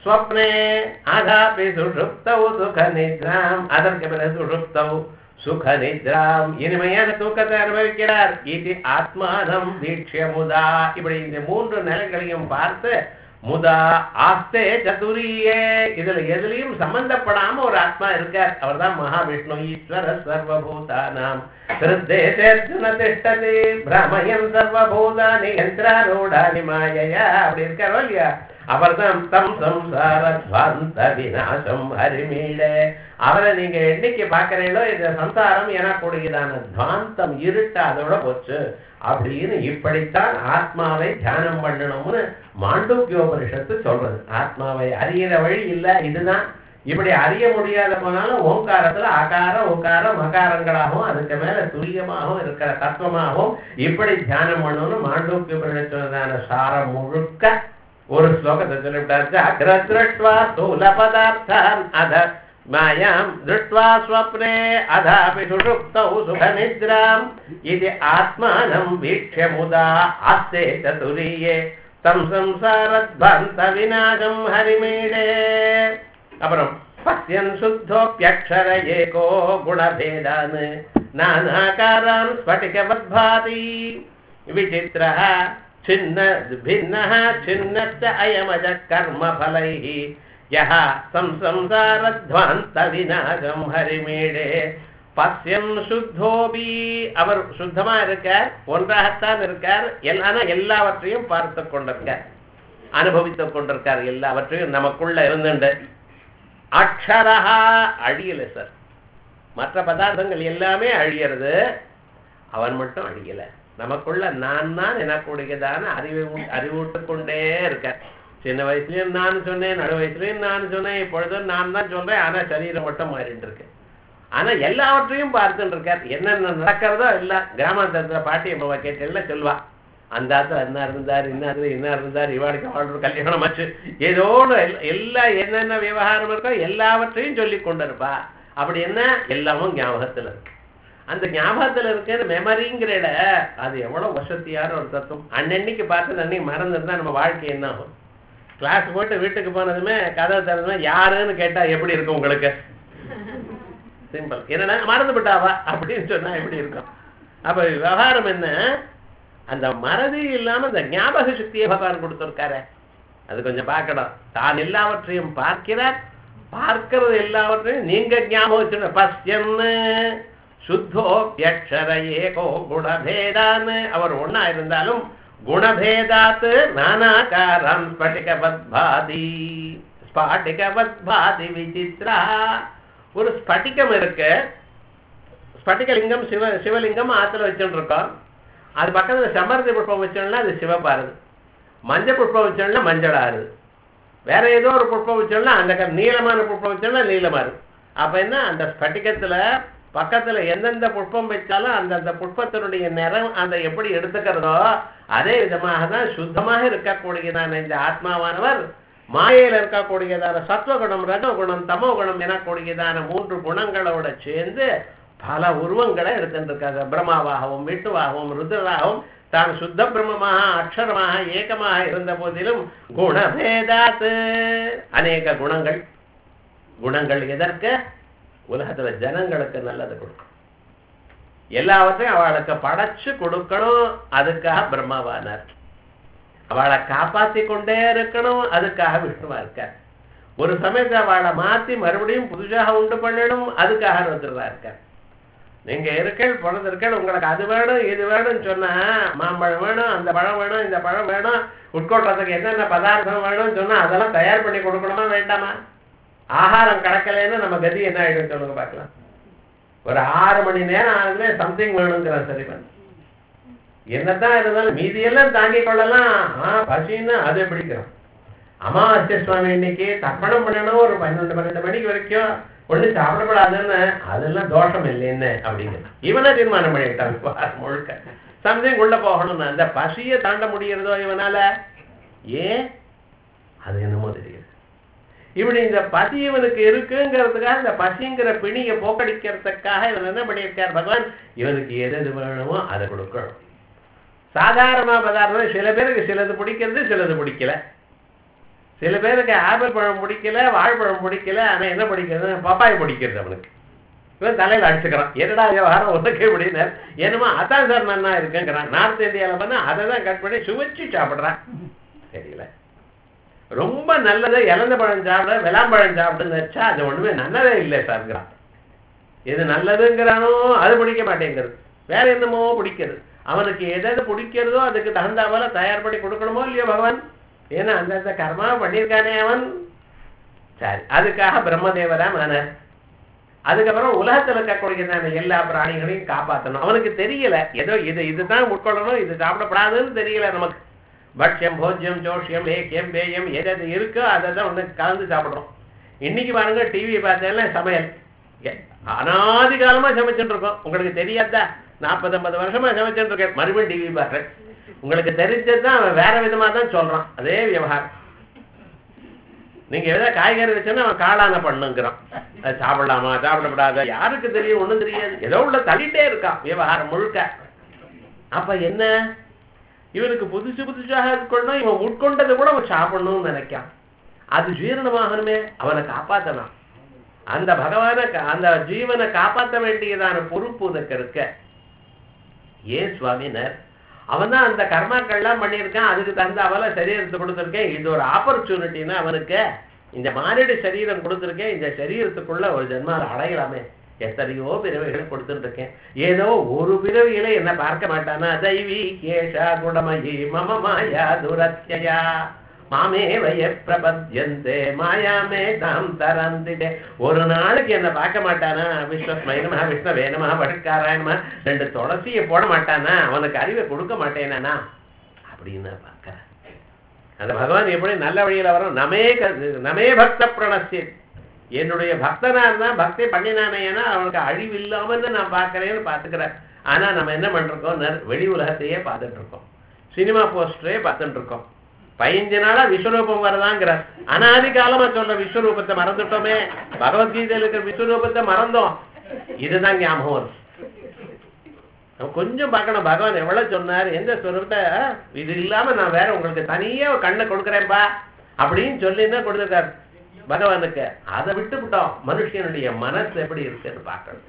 ஸ்வப்னே அதாபி சுஷுப்தௌ சுக நித்ராம் அதற்கு பிறகு சுஷுப்தௌ சுக நித்ராம் இனிமையான தூக்கத்தை அனுபவிக்கிறார் இது ஆத்மானம் வீட்சிய முதா இப்படி இந்த மூன்று நிலைகளையும் பார்த்து முதா ஆஸ்தே சதுரியே இதுல எதுலயும் சம்பந்தப்படாம ஒரு ஆத்மா இருக்கார் அவர்தான் மகாவிஷ்ணு ஈஸ்வர சர்வபூதானாம் ஹிருத்தேசேர்ஜுன திஷ்டதி பிரமயம் சர்வபூதானி யந்திராரூடானி மாயையா அப்படி இருக்காரோ இல்லையா அவர்தான் தம் சம்சாரத்வாந்த விநாசம் ஹரிமீளே அவரை நீங்க என்னைக்கு பாக்குறீங்களோ இந்த சம்சாரம் எனக்கூடியதான துவாந்தம் இருட்டு அதோட போச்சு அப்படின்னு இப்படித்தான் ஆத்மாவை தியானம் பண்ணணும்னு மாண்டூக்கியோபனிஷத்து சொல்றது ஆத்மாவை அறியிற வழி இல்ல இதுதான் இப்படி அறிய முடியாத போனாலும் ஓங்காரத்துல அகார உகார மகாரங்களாகவும் அதுக்கு மேல துரியமாகவும் இருக்கிற தத்துவமாகவும் இப்படி தியானம் பண்ணணும்னு மாண்டூக்கியோபனிஷத்தான சாரம் முழுக்க ஒரு ஸ்லோகத்தை சொல்லிவிட்டாச்சு அக்ரத்ருஷ்வா ஸ்தூல பதார்த்தான் அத மாயாம் திருஷ்டுவா ஸ்வப்னே அதாபி சுஷுப்தௌ சுகநித்ராம் இது ஆத்மானம் வீக்ஷ்ய முதா ஆஸ்தே சதுரியே தம் சம்சாரத்வந்த விநாசம் ஹரிமீடே அப்புறம் பசியன் சுத்தோப்பியக்ஷர ஏகோ குணபேதான் நானாகாரான் ஸ்பட்டிகவத்பாதி விசித்திரः छिन्न भिन्नः छिन्नश्च अयमज कर्मफलैः यः संसंसारध्वान्तविनाशं ஹரிமேடே பசியம் சுத்தோபி அவர் சுத்தமா இருக்கார் ஒன்றாகத்தான் இருக்கார் எல்லா எல்லாவற்றையும் பார்த்து கொண்டிருக்கார் அனுபவித்துக் கொண்டிருக்கார் எல்லாவற்றையும் நமக்குள்ள இருந்துண்டு அக்ஷரஹா அழியல சார் மற்ற பதார்த்தங்கள் எல்லாமே அழியறது அவன் மட்டும் அழியல நமக்குள்ள நான் தான் எனக்குடையதான அறிவை உண்- அறிவூட்டுக் கொண்டே இருக்க சின்ன வயசுலயும் நான் சொன்னேன் நடு வயசுலயும் நான் சொன்னேன் இப்பொழுதும் நான் தான் சொல்றேன் ஆனா சரீரம் மட்டும் மாறிட்டு இருக்கு ஆனா எல்லாவற்றையும் பார்த்துட்டு இருக்கார் என்னென்ன நடக்கிறதோ எல்லாம் கிராமாந்தரத்துல பாட்டி அம்மாவை கேட்டெல்லாம் சொல்வா அந்த ஆத்துல என்ன இருந்தார் இன்னாரு என்ன இருந்தார் இவாளுக்கு அவளுக்கு கல்யாணம் ஆச்சு ஏதோ ஒண்ணு எல்- எல்லா என்னென்ன விவகாரம் இருக்கோ எல்லாவற்றையும் சொல்லி கொண்டிருப்பா அப்படி என்ன எல்லாமும் ஞாபகத்துல இருக்கு அந்த ஞாபகத்துல இருக்கிற மெமரிங்கிற இட அது எவ்வளவு வசதியான ஒரு தத்துவம் அன்னன்னைக்கு பார்த்து அன்னைக்கு மறந்துருந்தா நம்ம வாழ்க்கை என்ன ஆகும் கிளாஸ் போட்டு வீட்டுக்கு போனதுமே கதை திறந்ததுமே யாருன்னு கேட்டா எப்படி இருக்கும் உங்களுக்கு சிம்பிள் என்னன்னா மறந்து விட்டாவா அப்படின்னு சொன்னா எப்படி இருக்கும் அப்ப விவகாரம் என்ன அந்த மறதி இல்லாம அந்த ஞாபக சக்தியை பகவான் கொடுத்திருக்காரு அது கொஞ்சம் பார்க்கணும் தான் எல்லாவற்றையும் பார்க்கிறார் பார்க்கிறது எல்லாவற்றையும் நீங்க ஞாபகம் வச்சுக்கணும் பஸ்யன்னு சுத்தோபியக்ஷர ஏகோ குணபேதான்னு அவர் ஒண்ணா இருந்தாலும் குணபேதாத் நானாகாரம் ஸ்பட்டிகவத் பாதி ஸ்பாட்டிகவத் பாதி விசித்ரா ஒரு ஸ்பட்டிகம் இருக்கு ஸ்பட்டிகலிங்கம் சிவ சிவலிங்கம் ஆத்துல வச்சுட்டு இருக்கோம் அது பக்கத்துல செம்பருத்தி புஷ்பம் வச்சோம்னா அது சிவப்பாருது மஞ்சள் புஷ்பம் வச்சோம்னா மஞ்சள் ஆறுது வேற ஏதோ ஒரு புஷ்பம் வச்சோம்னா அந்த க- நீளமான புஷ்பம் வச்சோம்னா நீளமாறுது அப்ப என்ன அந்த ஸ்பட்டிகத்துல பக்கத்துல எந்தெந்த புஷ்பம் வச்சாலும் அந்தந்த புஷ்பத்தினுடைய நிறம் அந்த எப்படி எடுத்துக்கிறதோ அதே விதமாக தான் சுத்தமாக இருக்கக்கூடியதான இந்த ஆத்மாவானவர் மாயையில இருக்கக்கூடியதான சத்வகுணம் ரஜகுணம் தமோ குணம் எனக்கூடியதான மூன்று குணங்களோட சேர்ந்து பல உருவங்களை எடுத்துட்டு இருக்காங்க பிரம்மாவாகவும் விஷ்ணுவாகவும் ருத்ரராகவும் தான் சுத்த பிரம்மமாக அக்ஷரமாக ஏகமாக இருந்த போதிலும் குணபேதாத்து அநேக குணங்கள் குணங்கள் எதற்கு உலகத்துல ஜனங்களுக்கு நல்லது கொடுக்கும் எல்லாவற்றையும் அவளுக்கு படைச்சு கொடுக்கணும் அதுக்காக பிரம்மாவானார் அவளை காப்பாத்தி கொண்டே இருக்கணும் அதுக்காக விஷ்ணுவா இருக்கார் ஒரு சமயத்தை அவளை மாத்தி மறுபடியும் புதுசாக உண்டு பண்ணணும் அதுக்காக ருத்ரரா இருக்கார் நீங்க இருக்கள் பிறந்திருக்கள் உங்களுக்கு அது வேணும் இது வேணும்னு சொன்னா மாம்பழம் வேணும் அந்த பழம் வேணும் இந்த பழம் வேணும் உட்கொள்றதுக்கு என்னென்ன பதார்த்தம் வேணும்னு சொன்னா அதெல்லாம் தயார் பண்ணி கொடுக்கணுமா வேண்டாமா ஆகாரம் கிடைக்கலைன்னா நம்ம கதி என்ன ஆயிடும் சொல்லுங்க பார்க்கலாம் ஒரு ஆறு மணி நேரம் ஆகுதுல சம்திங் வேணுங்கிறான் சரிவன் என்னதான் இருந்தாலும் மீதியெல்லாம் தாங்கிக் கொள்ளலாம் ஆ பசின்னா அது பிடிக்கும் அமாவாசை சுவாமி இன்னைக்கு தர்ப்பணம் பண்ணணும் ஒரு பன்னெண்டு பன்னெண்டு மணிக்கு வரைக்கும் ஒண்ணு சாப்பிடக்கூடாதுன்னு அதெல்லாம் தோஷம் இல்லைன்னு அப்படிங்கிறான் இவனை தீர்மானம் பண்ணிட்டான் வாரம் முழுக்க சம்திங் உள்ள போகணும்னு அந்த பசியை தாண்ட முடியறதோ இவனால ஏன் அது என்னமோ தெரியுது இப்படி இந்த பசி இவனுக்கு இருக்குங்கிறதுக்காக இந்த பசிங்கிற பிணியை போக்கடிக்கிறதுக்காக இவன் என்ன பண்ணியிருக்கார் பகவான் இவனுக்கு எது எது வேணுமோ அதை கொடுக்கணும் சாதாரண பதார்த்தம் சில பேருக்கு சிலது பிடிக்கிறது சிலது பிடிக்கல சில பேருக்கு ஆப்பிள் பழம் பிடிக்கல வாழைப்பழம் பிடிக்கல ஆனா என்ன பிடிக்கிறது பப்பாய் பிடிக்கிறது அவனுக்கு இவன் தலையில அடிச்சுக்கிறான் என்னடா விவகாரம் உனக்கே முடியினார் என்னமோ அதான் சார் நன்னா இருக்குங்கிறான் நார்த் இந்தியாவில் பண்ணா அதை தான் கட் பண்ணி சுவைச்சு சாப்பிட்றான் தெரியல ரொம்ப நல்லது இலந்த பழம் சாப்பிட விளாம்பழம் சாப்பிடுன்னு வச்சா அது ஒண்ணுமே நல்லதே இல்லை சார்ங்கிறான் எது நல்லதுங்கிறானோ அது பிடிக்க மாட்டேங்கிறது வேற என்னமோ பிடிக்கிறது அவனுக்கு எது எது பிடிக்கிறதோ அதுக்கு தகுந்த போல தயார் பண்ணி கொடுக்கணுமோ இல்லையோ பகவான் ஏன்னா அந்தந்த கர்மா பண்ணியிருக்கானே அவன் சரி அதுக்காக பிரம்மதேவரா மனர் அதுக்கப்புறம் உலகத்துல இருக்கக்கூடியதான எல்லா பிராணிகளையும் காப்பாற்றணும் அவனுக்கு தெரியல ஏதோ இது இதுதான் உட்கொள்ளணும் இது சாப்பிடப்படாதுன்னு தெரியல நமக்கு பட்சியம் போஜ்யம் ஜோஷியம் லேக்கியம் பேயம் எது எது இருக்கோ அதை தான் ஒன்று கலந்து சாப்பிடுறோம் இன்னைக்கு பாருங்க டிவி பார்த்தேன்ல சமையல் எ- அனாதி காலமா சமைச்சுட்டு இருக்கோம் உங்களுக்கு தெரியாதா நாற்பது ஐம்பது வருஷமா சமைச்சுட்டு இருக்கேன் மறுபடியும் டிவி பார்க்குறேன் உங்களுக்கு தெரிஞ்சது தான் அவன் வேற விதமா தான் சொல்றான் அதே விவகாரம் நீங்க ஏதாவது காய்கறி வச்சோன்னா அவன் காளான பண்ணுங்கிறான் அது சாப்பிடலாமா சாப்பிடக்கூடாதா யாருக்கு தெரியும் ஒண்ணும் தெரியாது ஏதோ உள்ள தள்ளிட்டே இருக்கான் விவகாரம் முழுக்க அப்ப என்ன இவனுக்கு புதுசு புதுசாக உட்கொள்ளணும் இவன் உட்கொண்டதை கூட அவன் சாப்பிடணும்னு நினைக்கான் அது ஜீரணமாகணுமே அவனை காப்பாத்தலாம் அந்த பகவானை கா- அந்த ஜீவனை காப்பாற்ற வேண்டியதான பொறுப்பு உனக்கு இருக்க ஏன் சுவாமினர் அவன் தான் அந்த கர்மாக்கள்லாம் பண்ணியிருக்கான் அதுக்கு தகுந்த அவல சரீரத்தை கொடுத்துருக்கேன் இது ஒரு ஆப்பர்ச்சுனிட்டின்னு அவனுக்கு இந்த மானிட சரீரம் கொடுத்துருக்கேன் இந்த சரீரத்துக்குள்ள ஒரு ஜென்மாவை அடையலாமே எத்தனையோ பிறவிகளை கொடுத்துட்டு இருக்கேன் ஏதோ ஒரு பிறவியில என்ன பார்க்க மாட்டானா தெய்வி கேஷா குணமயி மம மாயா துரத்யா மாமே வய பிரபத்யந்தே மாயாமே தாம் தரந்திடே ஒரு நாளைக்கு என்ன பார்க்க மாட்டானா விஸ்வஸ்மை நம விஷ்ணவே நம பட்காராய நம ரெண்டு துளசியை போட மாட்டானா அவனுக்கு அறிவை கொடுக்க மாட்டேனா அப்படின்னு நான் பார்க்கிறேன் அந்த பகவான் எப்படி நல்ல வழியில வரும் நமே க- நமே பக்த பிரணசி என்னுடைய பக்தனா இருந்தா பக்தி பண்ணினானேனா அவனுக்கு அழிவு இல்லாமன்னு நான் பார்க்கறேன்னு பார்த்துக்கிறேன் ஆனா நம்ம என்ன பண்றோம் நர்- வெளி உலகத்தையே பார்த்துட்டு இருக்கோம் சினிமா போஸ்டரே பார்த்துட்டு இருக்கோம் பதினஞ்சு நாளா விஸ்வரூபம் வரதாங்கிறார் அனாதி காலமா சொல்ற விஸ்வரூபத்தை மறந்துட்டோமே பகவத்கீதையில இருக்கிற விஸ்வரூபத்தை மறந்தோம் இதுதான் ஞாபகம் வரும் நம்ம கொஞ்சம் பார்க்கணும் பகவான் எவ்வளவு சொன்னார் எந்த ஸ்வரூபத்தை இது இல்லாம நான் வேற உங்களுக்கு தனியா ஒரு கண்ணை கொடுக்குறேன்பா அப்படின்னு சொல்லி தான் கொடுத்துருக்காரு பகவானுக்கு அதை விட்டுவிட்டோம் மனுஷனுடைய மனசு எப்படி இருக்குன்னு பார்க்கணும்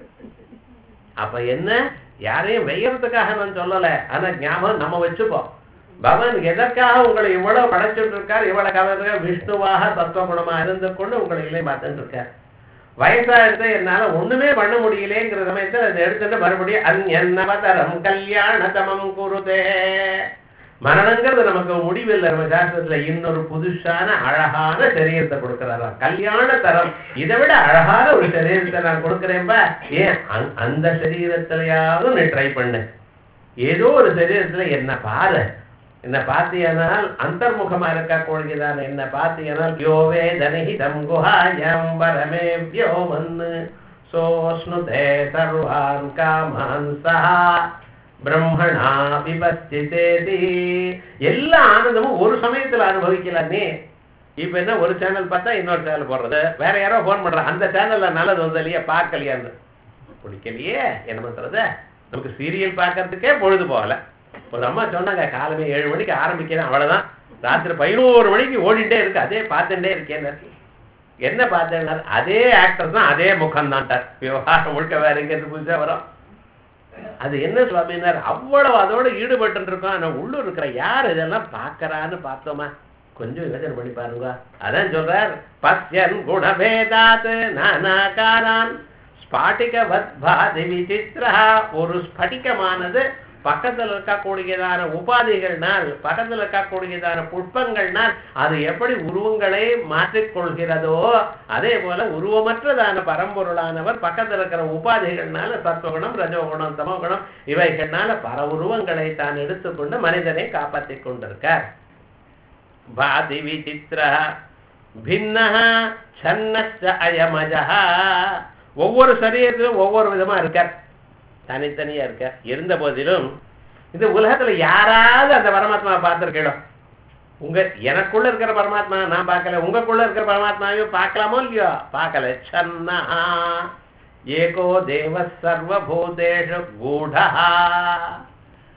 அப்ப என்ன யாரையும் வெய்யறதுக்காக நான் சொல்லல ஆனா ஞாபகம் நம்ம வச்சுப்போம் பகவான் எதற்காக உங்களை இவ்வளவு படைச்சிட்டு இருக்கார் இவ்வளவு கவலை விஷ்ணுவாக சத்துவகுணமா இருந்து கொண்டு உங்களை இல்லை பார்த்துட்டு இருக்கார் வயசாயிடுத்து என்னால ஒண்ணுமே பண்ண முடியலேங்கிற சமயத்துல அதை எடுத்துட்டு மறுபடியும் அந்நவதரம் கல்யாணதமம் குருதே மரணங்கிறது நமக்கு முடிவில்லை நம்ம சாஸ்திரத்துல இன்னொரு புதுசான அழகான சரீரத்தை கொடுக்கிறாராம் கல்யாண தரம் இதை விட அழகான ஒரு சரீரத்தை நான் கொடுக்கிறேன்பா ஏன் அந்த- அந்த சரீரத்திலையாவது நீ ட்ரை பண்ணு ஏதோ ஒரு சரீரத்துல என்ன பாரு என்ன பார்த்தீனால் அந்தர்முகமா இருக்கக்கூடியதான என்ன பார்த்தீனால் யோவே தனிஹிதம் குஹாயம் பரமே வியோமன் சோஸ்னுதே சர்வான் காமான் சஹா பிரம்மணா விபஸ்திதேதி எல்லா ஆனந்தமும் ஒரு சமயத்துல அனுபவிக்கலாமே இப்ப என்ன ஒரு சேனல் பார்த்தா இன்னொரு சேனல் போடுறது வேற யாரோ ஃபோன் பண்றாங்க அந்த சேனல்ல நல்லது வந்து இல்லையா பார்க்கலையான்னு பிடிக்கலையே என்ன பண்றது நமக்கு சீரியல் பார்க்கறதுக்கே பொழுது போகல ஒரு அம்மா சொன்னாங்க காலமே ஏழு மணிக்கு ஆரம்பிக்கிறேன் அவ்வளவுதான் ராத்திரி பதினோரு மணிக்கு ஓடிட்டே இருக்கு அதே பார்த்துட்டே இருக்கேன் என்ன பார்த்தேன் அதே ஆக்டர் தான் அதே முகம் தான் விவகாரம் முழுக்க வேற எங்கிறது புதுசா வரும் அது என்ன சுவாமினார் அவ்வளவு அதோட ஈடுபட்டு இருக்கோம் ஆனா உள்ளூர் இருக்கிற யார் இதெல்லாம் பார்க்கறான்னு பார்த்தோமா கொஞ்சம் யோசனை பண்ணி பாருங்க அதான் சொல்றார் பஸ்யன் குணபேதாத் நானாகாரான் ஸ்பாட்டிகவத் பாதி விசித்ரா ஒரு ஸ்படிகமானது பக்கத்துல இருக்கக்கூடியதான உபாதிகள்னால் பக்கத்துல இருக்கக்கூடியதான புஷ்பங்கள்னால் அது எப்படி உருவங்களை மாற்றிக்கொள்கிறதோ அதே போல உருவமற்றதான பரம்பொருளானவர் பக்கத்துல இருக்கிற உபாதிகள்னால சத்துவகுணம் ரஜோகுணம் தமோகுணம் இவைகள்னால பல உருவங்களை தான் எடுத்துக்கொண்டு மனிதனை காப்பாற்றிக் கொண்டிருக்கார் பாதி விசித்திர பின்ன சன்னச்ச அயமஜா ஒவ்வொரு சரீரத்திலும் ஒவ்வொரு விதமா இருக்கார் தனித்தனியா இருக்கார் இருந்த போதிலும் இந்த உலகத்துல யாராவது அந்த பரமாத்மாவை பார்த்திருக்கணும் உங்க எனக்குள்ள இருக்கிற பரமாத்மா நான் பார்க்கல உங்களுக்குள்ள இருக்கிற பரமாத்மாவையும் பார்க்கலாமோ இல்லையோ பார்க்கல சன்னா ஏகோ தேவ சர்வபூதேஷு கூடா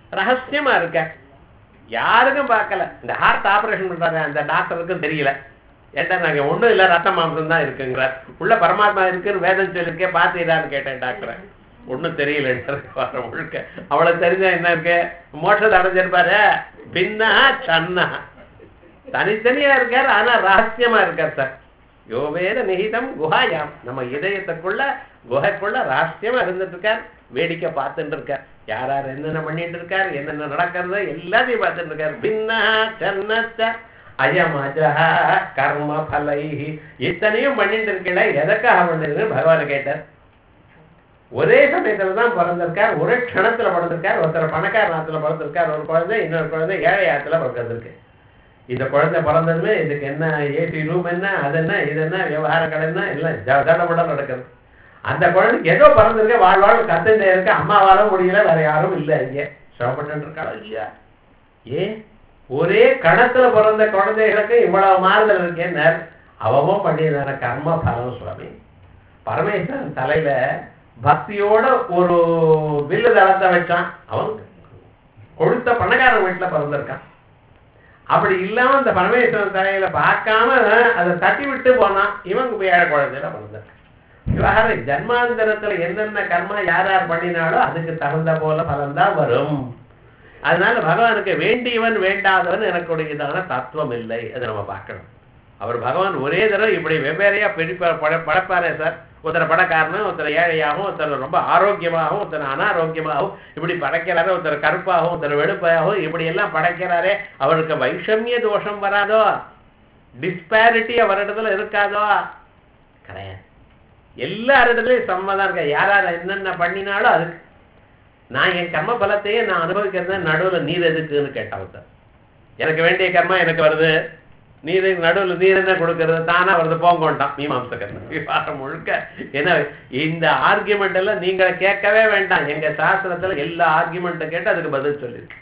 ரகசியமா இருக்க யாருக்கும் பார்க்கல இந்த ஹார்ட் ஆபரேஷன் பண்றாங்க அந்த டாக்டருக்கும் தெரியல ஏன்டா நாங்க ஒண்ணும் இல்ல ரத்த மாம்சம் தான் இருக்குங்கிறார் உள்ள பரமாத்மா இருக்குன்னு வேதம் சொல்லிருக்கே பாத்தீரான்னு கேட்டேன் டாக்டரை ஒண்ணும் தெரியல முழுக்க அவளுக்கு தெரிஞ்சா என்ன இருக்கு மோட்சத்தை அடைஞ்சிருப்பாரு பின்னா சன்னா தனித்தனியா இருக்கார் ஆனா ரகசியமா இருக்கார் சார் யோவேத நிகிதம் குஹாயாம் நம்ம இதயத்துக்குள்ள குகைக்குள்ள ரகசியமா இருந்துட்டு இருக்கார் வேடிக்கை பார்த்துட்டு இருக்கார் யார் யார் என்னென்ன பண்ணிட்டு இருக்கார் என்னென்ன நடக்கிறது எல்லாத்தையும் பார்த்துட்டு இருக்கார் பின்னா சன்னத்த அயமஜா கர்ம பலை இத்தனையும் பண்ணிட்டு இருக்கல எதற்காக பண்ணுதுன்னு பகவான் கேட்டார் ஒரே சமயத்துல தான் பிறந்திருக்கார் ஒரே க்ஷணத்துல பிறந்திருக்கார் ஒருத்தர் பணக்கார நாத்துல பிறந்திருக்கார் ஒரு குழந்தை இன்னொரு குழந்தை ஏழை ஆத்துல பிறந்திருக்கு இந்த குழந்தை பிறந்ததுமே இதுக்கு என்ன ஏசி ரூம் என்ன அது என்ன இது என்ன விவகாரங்கள் என்ன எல்லாம் ஜடபடம் நடக்குது அந்த குழந்தைக்கு ஏதோ பிறந்திருக்க வாழ் வாழ் கத்துட்டே இருக்க அம்மாவால முடியல வேற யாரும் இல்லை இங்க சிரமப்பட்டு இருக்காளோ இல்லையா ஏன் ஒரே கணத்துல பிறந்த குழந்தைகளுக்கு இவ்வளவு மாறுதல் இருக்கேன்னு அவமும் பண்ணியிருந்தான கர்ம பலம் சுவாமி பரமேஸ்வரன் தலையில பக்தியோட ஒரு வில்லு தளத்தை வச்சான் அவன் கொழுத்த பணக்காரன் வீட்டுல பிறந்திருக்கான் அப்படி இல்லாம அந்த பரமேஸ்வரன் தலையில பார்க்காம அதை தட்டி விட்டு போனான் இவன் ஏழை குழந்தையில பிறந்திருக்கான் விவகாரம் ஜன்மாந்தரத்துல என்னென்ன கர்மா யார் யார் பண்ணினாலோ அதுக்கு தகுந்த போல பலன்தான் வரும் அதனால பகவானுக்கு வேண்டியவன் வேண்டாதவன் எனக்குடையதான தத்துவம் இல்லை அதை நம்ம பார்க்கணும் அவர் பகவான் ஒரே தடவை இப்படி வெவ்வேறையா பிடிப்ப பட படைப்பாரே சார் ஒருத்தரை படக்காரனும் ஒருத்தர் ஏழையாகவும் ஒருத்தர் ரொம்ப ஆரோக்கியமாகவும் ஒருத்தர் அனாரோக்கியமாகவும் இப்படி படைக்கிறாரு ஒருத்தர் கருப்பாகவும் ஒருத்தர் வெளுப்பாகவும் இப்படி எல்லாம் படைக்கிறாரே அவருக்கு வைஷமிய தோஷம் வராதோ டிஸ்பாரிட்டி அவரிடத்துல இருக்காதோ கிடையாது எல்லாரிடத்துலயும் சம்மதம் இருக்க யார் யார் என்னென்ன பண்ணினாலும் அதுக்கு நான் என் கர்ம பலத்தையே நான் அனுபவிக்கிறது நடுவுல நீர் எதுக்குன்னு கேட்டான் சார் எனக்கு வேண்டிய கர்மா எனக்கு வருது நீர் நடுவில் நீர் என்ன கொடுக்கறது தானா வருது போங்கோண்டான் மீமாம்சகர் விவாகம் முழுக்க ஏன்னா இந்த ஆர்கியூமெண்ட் எல்லாம் நீங்க கேட்கவே வேண்டாம் எங்க சாஸ்திரத்துல எல்லா ஆர்கியூமெண்ட்டை கேட்டு அதுக்கு பதில் சொல்லிருக்கு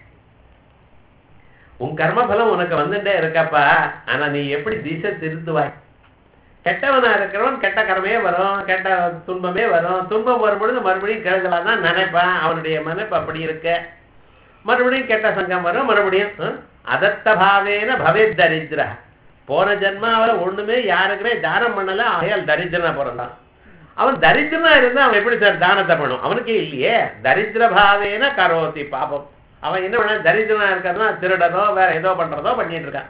உன் கர்மபலம் உனக்கு வந்துட்டே இருக்கப்பா ஆனா நீ எப்படி திசை திருத்துவாய் கெட்டவனா இருக்கிறவன் கெட்ட கர்மே வரும் கெட்ட துன்பமே வரும் துன்பம் வரும்பொழுது மறுபடியும் கிழக்கலாம் தான் நினைப்பான் அவனுடைய மனப்பு அப்படி இருக்க மறுபடியும் கெட்ட சங்கம் வரும் மறுபடியும் அதத்த பாவேன பவேத் தரித்திரா போன ஜென்மாவில் ஒண்ணுமே யாருக்குமே தானம் பண்ணல ஆயால் தரித்திரனா பிறந்தான் அவன் தரித்திரனா இருந்தா அவன் எப்படி சார் தானத்தை பண்ணும் அவனுக்கே இல்லையே தரித்திர பாவேன கரோதி பாபம் அவன் என்ன பண்ண தரித்திரனா இருக்கிறதுனா திருடனோ வேற ஏதோ பண்றதோ பண்ணிட்டு இருக்கான்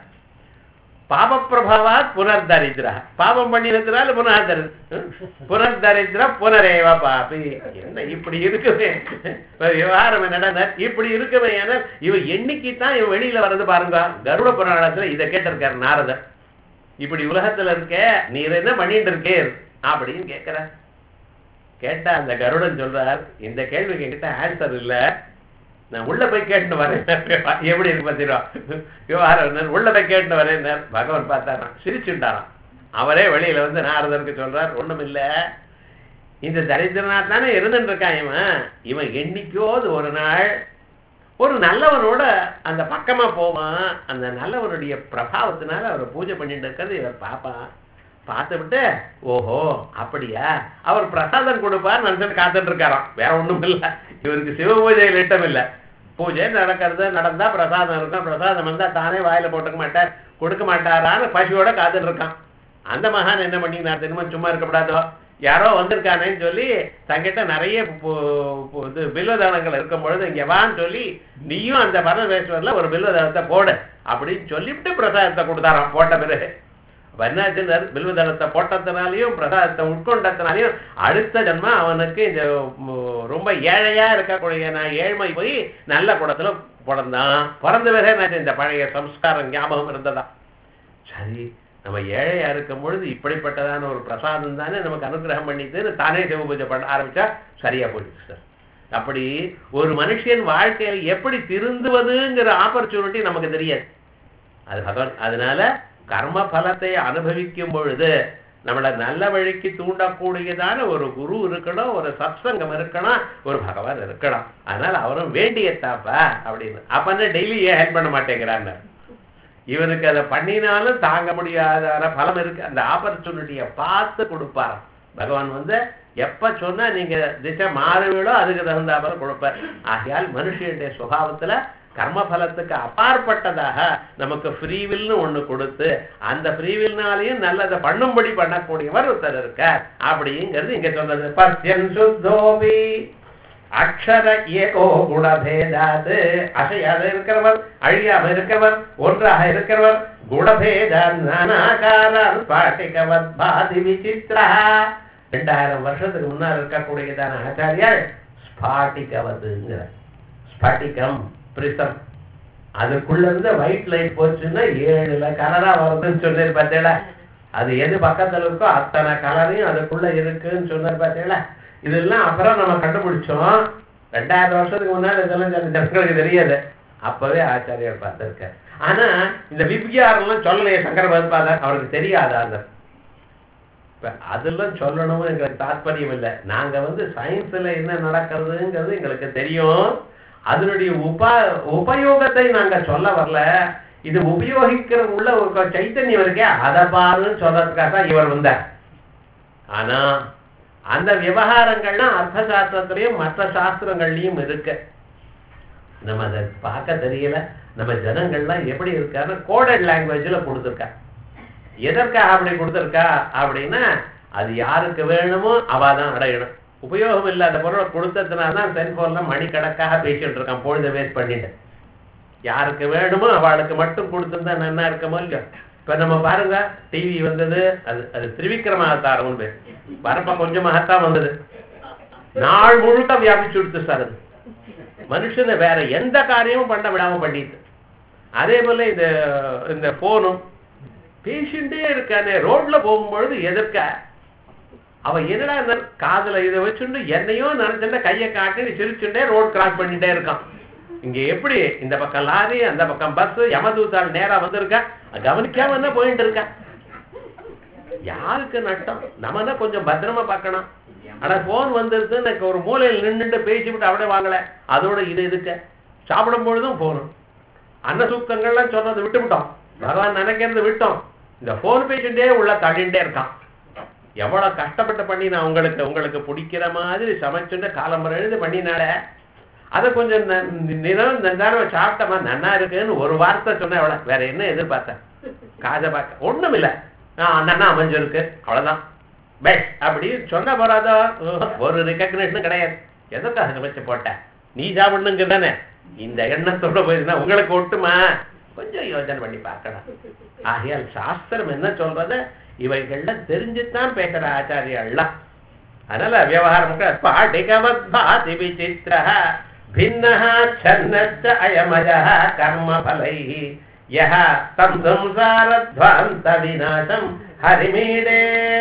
பாபப்பிரபாவாத் புனர்தரித்திரா பாபம் பண்ணினதுனால புனர்தரி புனர்தரித்திர புனரேவ பாபி என்ன இப்படி இருக்குமே விவகாரம் என்னடா இப்படி இருக்குமே ஏன்னா இவன் எண்ணிக்கை தான் இவன் வெளியில வர்றது பாருங்க கருட புராணத்துல இதை கேட்டிருக்காரு நாரதர் இப்படி உலகத்துல இருக்க நீர் என்ன பண்ணிட்டு இருக்கே அப்படின்னு கேட்கிற கேட்டா அந்த கருடன் சொல்றார் இந்த கேள்விக்கு என்கிட்ட ஆன்சர் இல்ல நான் உள்ள போய் கேட்டு வரேன் எப்படி இருக்கு பார்த்தீரோ விவகாரம் உள்ள போய் கேட்டு வரேன் பகவான் பார்த்தாராம் சிரிச்சுட்டாராம் அவரே வெளியில வந்து நாரதருக்கு சொல்றார் ஒண்ணும் இல்ல இந்த தரித்திரனா தானே இருந்துட்டு இருக்கான் இவன் இவன் என்னைக்கோது ஒரு நாள் ஒரு நல்லவனோட அந்த பக்கமா போவான் அந்த நல்லவனுடைய பிரபாவத்தினால அவரை பூஜை பண்ணிட்டு இருக்கிறது இவர் பாப்பான் பார்த்து விட்டு ஓஹோ அப்படியா அவர் பிரசாதம் கொடுப்பார் நினைச்சிட்டு காத்துட்டு இருக்காராம் வேற ஒண்ணும் இல்ல இவருக்கு சிவ பூஜையில் இட்டம் இல்ல பூஜை நடக்கிறது நடந்தா பிரசாதம் இருக்கும் பிரசாதம் வந்தா தானே வாயில போட்டுக்க மாட்டார் கொடுக்க மாட்டாரான்னு பசியோட காத்துட்டு இருக்கான் அந்த மகான் என்ன பண்ணினார் திரும்ப சும்மா இருக்கக்கூடாதோ யாரோ வந்திருக்கானேன்னு சொல்லி தங்கிட்ட நிறைய இது பில்வதானங்கள் இருக்கும் பொழுது இங்க வான்னு சொல்லி நீயும் அந்த பரமேஸ்வரில் ஒரு பில்வதானத்தை போடு அப்படின்னு சொல்லிவிட்டு பிரசாதத்தை கொடுத்தாராம் போட்ட பிறகு வர்ணாச்சனர் பில்வதளத்தை போட்டத்தினாலையும் பிரசாதத்தை உட்கொண்டத்தினாலையும் அடுத்த ஜன்மா அவனுக்கு இந்த ரொம்ப ஏழையா இருக்கக்கூடிய நான் ஏழ்மை போய் நல்ல குடத்துல பிறந்தான் பிறந்த பிறகு நான் இந்த பழைய சம்ஸ்காரம் ஞாபகம் இருந்ததா சரி நம்ம ஏழையா இருக்கும் பொழுது இப்படிப்பட்டதான ஒரு பிரசாதம் தானே நமக்கு அனுகிரகம் பண்ணிட்டு தானே சிவ பூஜை பண்ண ஆரம்பிச்சா சரியா போயிடுச்சு சார் அப்படி ஒரு மனுஷன் வாழ்க்கையில எப்படி திருந்துவதுங்கிற ஆப்பர்ச்சுனிட்டி நமக்கு தெரியாது அது பகவான் அதனால கர்ம பலத்தை அனுபவிக்கும் பொழுது நம்மளை நல்ல வழிக்கு தூண்டக்கூடியதான ஒரு குரு இருக்கணும் ஒரு சத்சங்கம் இருக்கணும் ஒரு பகவான் இருக்கணும் அதனால அவரும் வேண்டியத்தாப்பா அப்படின்னு அப்பன்னு டெய்லி ஏன் ஹெல்ப் பண்ண மாட்டேங்கிறான்னு இவனுக்கு அதை பண்ணினாலும் தாங்க முடியாத பலம் இருக்கு அந்த ஆப்பர்ச்சுனிட்டியை பார்த்து கொடுப்பாராம் பகவான் வந்து எப்ப சொன்னா நீங்க திசை மாறுவீடோ அதுக்கு தகுந்த போல கொடுப்பார் ஆகையால் மனுஷனுடைய சுபாவத்துல கர்மபலத்துக்கு அப்பாற்பட்டதாக நமக்கு ஃப்ரீவில்னு ஒண்ணு கொடுத்து அந்த ஃப்ரீவில்னாலையும் நல்லதை பண்ணும்படி பண்ணக்கூடியவர் ஒருத்தர் இருக்கார் அப்படிங்கிறது இங்க சொல்றது பத்யன் சுத்தோபி அக்ஷர ஏகோ குணபேதாது அசையாத இருக்கிறவர் அழியாம இருக்கிறவர் ஒன்றாக இருக்கிறவர் குணபேத நானாகாரர் பாட்டிகவத் பாதி விசித்ரா ரெண்டாயிரம் வருஷத்துக்கு முன்னால் இருக்கக்கூடியதான ஆச்சாரியார் ஸ்பாட்டிகவதுங்கிற ஸ்பட்டிகம் பிரிசம் அதுக்குள்ள இருந்து ஒயிட் லைட் போச்சுன்னா ஏழுல கலரா வருதுன்னு சொன்னேன் பார்த்தேடா அது எது பக்கத்துல இருக்கோ அத்தனை கலரையும் அதுக்குள்ள இருக்குன்னு சொன்னார் பார்த்தீங்களா இதெல்லாம் அப்புறம் நம்ம கண்டுபிடிச்சோம் ரெண்டாயிரம் வருஷத்துக்கு முன்னாடி இதெல்லாம் சில ஜனங்களுக்கு தெரியாது அப்பவே ஆச்சாரியார் பார்த்திருக்கார் ஆனா இந்த விபியாரெல்லாம் சொல்லலையே சங்கர பகவத்பாதர் அவருக்கு தெரியாதா அந்த இப்ப அதெல்லாம் சொல்லணும்னு எங்களுக்கு தாற்பயம் இல்லை நாங்க வந்து சயின்ஸ்ல என்ன நடக்கிறதுங்கிறது எங்களுக்கு தெரியும் அதனுடைய உப உபயோகத்தை நாங்க சொல்ல வரல இது உபயோகிக்கிற உள்ள ஒரு சைத்தன்யம் இருக்கே அதை பாருன்னு சொல்றதுக்காக தான் இவர் வந்தார் ஆனா அந்த விவகாரங்கள்லாம் அர்த்த சாஸ்திரத்திலையும் மற்ற சாஸ்திரங்கள்லயும் இருக்கு நம்ம அதை பார்க்க தெரியல நம்ம ஜனங்கள்லாம் எப்படி இருக்காருன்னு கோடட் லாங்குவேஜ்ல கொடுத்துருக்கா எதற்காக அப்படி கொடுத்துருக்கா அப்படின்னா அது யாருக்கு வேணுமோ அவ தான் அடையணும் உபயோகம் இல்லாத பொருளை கொடுத்ததுனால தான் செல்போன்ல மணிக்கணக்காக பேசிட்டு இருக்கான் பொழுது வேஸ்ட் பண்ணிட்டு யாருக்கு வேணுமோ அவளுக்கு மட்டும் கொடுத்துருந்தா நன்னா இருக்குமோ இல்லையோ இப்ப நம்ம பாருங்க டிவி வந்தது அது அது திரிவிக்ரம அவதாரம் பேர் வரப்ப கொஞ்சமாகத்தான் வந்தது நாள் முழுக்க வியாபிச்சு கொடுத்து சார் அது மனுஷனை வேற எந்த காரியமும் பண்ண விடாம பண்ணிட்டு அதே போல இந்த இந்த போனும் பேசிண்டே இருக்கானே ரோட்ல போகும்பொழுது எதிர்க்க அவ என்னடா இந்த காதுல இதை வச்சுட்டு என்னையோ நினைச்சுட்டு கையை காட்டி சிரிச்சுட்டே ரோட் கிராஸ் பண்ணிட்டே இருக்கான் இங்க எப்படி இந்த பக்கம் லாரி அந்த பக்கம் பஸ் யமதூத்தாள் நேரா வந்திருக்கா கவனிக்காம என்ன போயிட்டு இருக்கா யாருக்கு நஷ்டம் நம்ம தான் கொஞ்சம் பத்திரமா பார்க்கணும் ஆனா போன் வந்துருது எனக்கு ஒரு மூலையில் நின்றுட்டு பேசிவிட்டு அப்படியே வாங்கல அதோட இது இதுக்கு சாப்பிடும் பொழுதும் போகணும் அன்ன சூக்தங்கள்லாம் சொன்னது விட்டு விட்டோம் பகவான் நினைக்கிறது விட்டோம் இந்த போன் பேசிட்டே உள்ள தள்ளிண்டே இருக்கான் எவ்வளவு கஷ்டப்பட்டு பண்ணி நான் உங்களுக்கு உங்களுக்கு பிடிக்கிற மாதிரி சமைச்சுட்டு காலம்பரம் எழுந்து பண்ணினால அதை கொஞ்சம் நிறம் நிதானம் சாப்பிட்டமா நன்னா இருக்குன்னு ஒரு வார்த்தை சொன்னேன் அவ்வளோ வேற என்ன எதிர்பார்த்தேன் காதை பார்க்க ஒண்ணும் இல்லை நன்னா அமைஞ்சிருக்கு அவ்வளவுதான் பெஸ்ட் அப்படி சொன்ன போறாதோ ஒரு ரெக்கக்னேஷனும் கிடையாது எதற்காக சமைச்சு போட்டேன் நீ சாப்பிடணுங்க தானே இந்த எண்ணத்தோட போயிருந்தா உங்களுக்கு ஒட்டுமா கொஞ்சம் யோசனை பண்ணி பார்க்கலாம் ஆகையால் சாஸ்திரம் என்ன சொல்றது இவைகள்ல தெரிஞ்சுத்தான் பேசுற ஆச்சாரியெல்லாம் அதனால விவகாரம் பாட்டிகவத் பாதி விசித்திர भिन्नः छन्नश्च अयमयः कर्मफलैः यः तं संसारध्वान्तविनाशम् हरिमीडे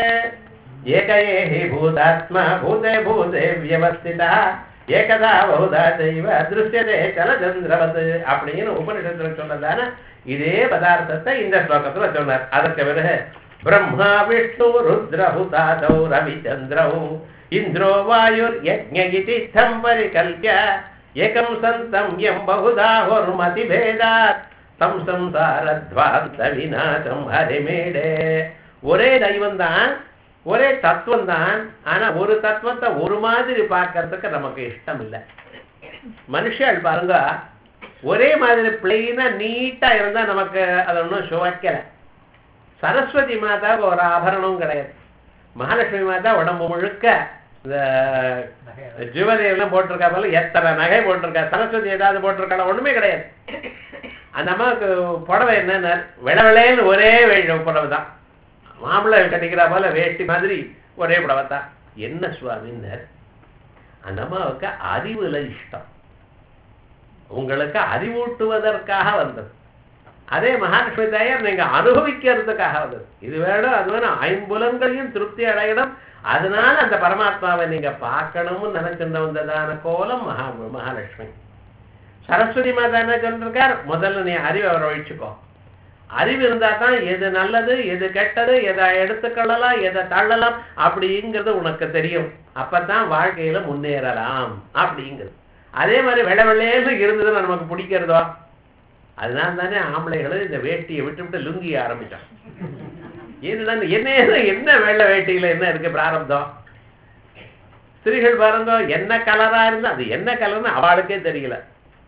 एक हि भूतात्मा भूते भूते व्यवस्थितः ஏகதா பகுதா தெய்வ திருஷ்யதே சலச்சந்திரவத் அப்படின்னு உபனிஷத்துல சொன்னதான இதே பதார்த்தத்தை இந்த ஸ்லோகத்துல சொன்னார் அதற்கு பிறகு பிரம்மா விஷ்ணு ருத்ரஹுதாதௌ ரவிச்சந்திரௌ இந்திரோ வாயுர் யஜ்ஞகிதித்தம் பரிகல்ய ஏகம் சந்தம் எம் பகுதாஹுர்மதிபேதாத் தம் சம்சாரத்வாந்த விநாசம் ஹரிமேடே ஒரே தெய்வம் தான் ஒரே தத்துவம் தான் ஆனா ஒரு தத்துவத்தை ஒரு மாதிரி பார்க்கறதுக்கு நமக்கு இஷ்டம் இல்லை மனுஷால் பாருங்க ஒரே மாதிரி பிளெயினா நீட்டா இருந்தா நமக்கு அது ஒன்றும் சுவைக்கல சரஸ்வதி மாதாவுக்கு ஒரு ஆபரணமும் கிடையாது மகாலட்சுமி மாதா உடம்பு முழுக்க இந்த ஜுவலரி எல்லாம் போட்டிருக்கா போல எத்தனை நகை போட்டிருக்கா சரஸ்வதி ஏதாவது போட்டிருக்காளா ஒண்ணுமே கிடையாது அந்த அம்மாவுக்கு புடவை என்னன்னா விளவிளேன்னு ஒரே வே- புடவை தான் மாம்பழ கட்டிக்கிறா போல வேஷ்டி மாதிரி ஒரே புடவை தான் என்ன சுவாமின்னர் அந்த அம்மாவுக்கு அறிவுல இஷ்டம் உங்களுக்கு அறிவூட்டுவதற்காக வந்தது அதே மகாலட்சுமி தாயார் நீங்க அனுபவிக்கிறதுக்காக வந்தது இது வேணும் அது வேணும் ஐம்புலன்களையும் திருப்தி அடையணும் அதனால அந்த பரமாத்மாவை நீங்க பார்க்கணும்னு நினைச்சுட்டு வந்ததான கோலம் மகா மகாலட்சுமி சரஸ்வதி மாதா என்ன சொல்லிருக்கார் முதல்ல நீ அறிவை வரவழைச்சுக்கோ அறிவு இருந்தா தான் எது நல்லது எது கெட்டது எதை எடுத்துக்கொள்ளலாம் எதை தள்ளலாம் அப்படிங்கிறது உனக்கு தெரியும் அப்பதான் வாழ்க்கையில முன்னேறலாம் அப்படிங்கிறது அதே மாதிரி வெள்ளை வெள்ளையன்னு இருந்ததுன்னு நமக்கு பிடிக்கிறதோ அதனால தானே ஆம்பளைகளும் இந்த வேட்டியை விட்டு விட்டு லுங்கி ஆரம்பிச்சான் என்னடா என்ன என்ன வெள்ளை வேட்டியில என்ன இருக்கு பிராரப்தம் ஸ்திரீகள் பாருங்க என்ன கலரா இருந்தா அது என்ன கலர்னு அவளுக்கே தெரியல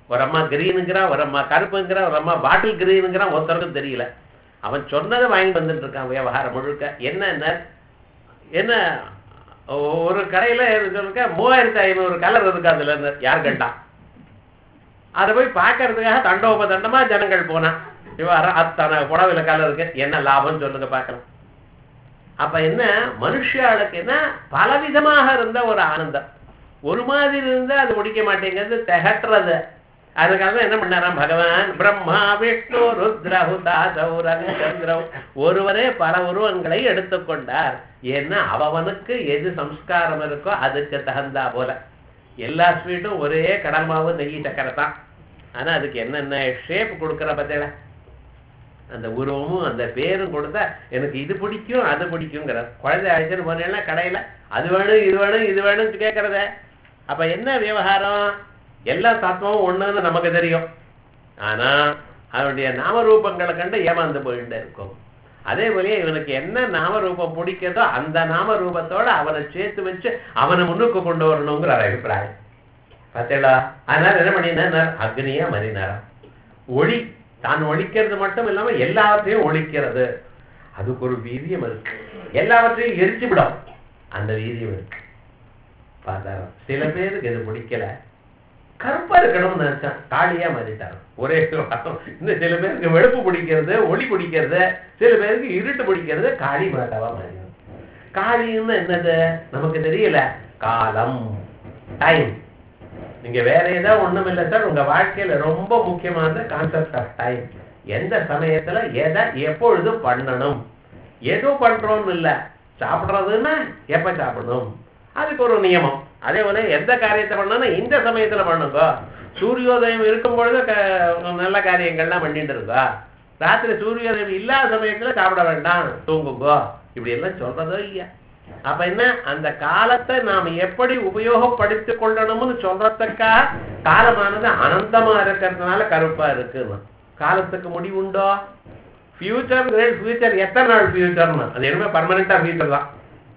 ஒரு அம்மா கிரீனுங்கிறான் ஒரு அம்மா கருப்புங்கிறான் ஒரு அம்மா பாட்டில் கிரீனுங்கிறான் ஒருத்தருக்கும் தெரியல அவன் சொன்னதை வாங்கிட்டு வந்துட்டு இருக்கான் வியாபாரம் முழுக்க என்ன என்ன ஒரு கடையில சொல்லுங்க மூவாயிரத்தி ஐநூறு கலர் இருக்கு அதுல இருந்து யார் கண்டா அதை போய் பார்க்கறதுக்காக தண்டோப தண்டமா ஜனங்கள் போனா விவகாரம் அத்தனை புடவையில கலர் இருக்கு என்ன லாபம் சொல்லுங்க பார்க்கலாம் அப்ப என்ன மனுஷாளுக்கு என்ன பலவிதமாக இருந்த ஒரு ஆனந்தம் ஒரு மாதிரி இருந்தா அது முடிக்க மாட்டேங்கிறது திகட்டுறது அதுக்காக தான் என்ன பண்ணாராம் பகவான் பிரம்மா விஷ்ணு ருத்ரஹுதா சௌரக சந்திரவ் ஒருவரே பல உருவங்களை எடுத்துக்கொண்டார் ஏன்னா அவனுக்கு எது சம்ஸ்காரம் இருக்கோ அதுக்கு தகுந்தா போல எல்லா ஸ்வீட்டும் ஒரே கடல் மாவு நெய் சக்கரை தான் ஆனா அதுக்கு என்னென்ன ஷேப் கொடுக்குற பார்த்தேல அந்த உருவமும் அந்த பேரும் கொடுத்தா எனக்கு இது பிடிக்கும் அது பிடிக்குங்கிற குழந்தை அழைச்சிட்டு போனேன்னா கடையில அது வேணும் இது வேணும் இது வேணும்னு கேட்கறத அப்ப என்ன விவகாரம் எல்லா தத்துவமும் ஒண்ணுன்னு நமக்கு தெரியும் ஆனா அவனுடைய நாமரூபங்களை கண்டு ஏமாந்து போயிட்டு இருக்கும் அதே போலயே இவனுக்கு என்ன நாமரூபம் பிடிக்கிறதோ அந்த நாமரூபத்தோட அவனை சேர்த்து வச்சு அவனை முன்னுக்கு கொண்டு வரணுங்கிற அபிப்பிராயம் பார்த்தேடா அதனால என்ன பண்ணினார் அக்னியா மறினாராம் ஒளி தான் ஒழிக்கிறது மட்டும் இல்லாம எல்லாவற்றையும் ஒழிக்கிறது அதுக்கு ஒரு வீரியம் இருக்கு எல்லாவற்றையும் எரிச்சு விடும் அந்த வீரியம் இருக்கு பார்த்தாராம் சில பேருக்கு இது பிடிக்கல கருப்பா இருக்கணும்னு நினைச்சான் காளியா மாறிட்டாராம் ஒரே வாரம். இந்த சில பேருக்கு வெளுப்பு பிடிக்கிறது ஒளி பிடிக்கிறது சில பேருக்கு இருட்டு பிடிக்கிறது காளி மாட்டாவா மாறிடும் காளின்னு என்னது நமக்கு தெரியல காலம் டைம் நீங்க வேற ஏதாவது ஒண்ணும் இல்லை சார் உங்க வாழ்க்கையில ரொம்ப முக்கியமான கான்செப்ட் ஆஃப் டைம் எந்த சமயத்துல எதை எப்பொழுது பண்ணணும் ஏதோ பண்றோம்னு இல்ல சாப்பிடுறதுன்னா எப்ப சாப்பிடணும் அதுக்கு ஒரு நியமம் அதே போல எந்த காரியத்தை பண்ணணும் இந்த சமயத்துல பண்ணுங்க சூரியோதயம் இருக்கும் பொழுது க- நல்ல காரியங்கள்லாம் பண்ணிட்டு இருக்கா ராத்திரி சூரியோதயம் இல்லாத சமயத்துல சாப்பிட வேண்டாம் தூங்குங்கோ இப்படி எல்லாம் சொல்றதோ இல்லையா அப்ப என்ன அந்த காலத்தை நாம் எப்படி உபயோகப்படுத்திக் கொள்ளணும்னு சொல்றதுக்காக காலமானது அனந்தமா இருக்கிறதுனால கருப்பா இருக்குன்னு காலத்துக்கு முடிவுண்டோ ஃபியூச்சர் ஃபியூச்சர் எத்தனை நாள் ஃபியூச்சர்னு அது என்னமே பர்மனண்டா ஃபியூச்சர் தான்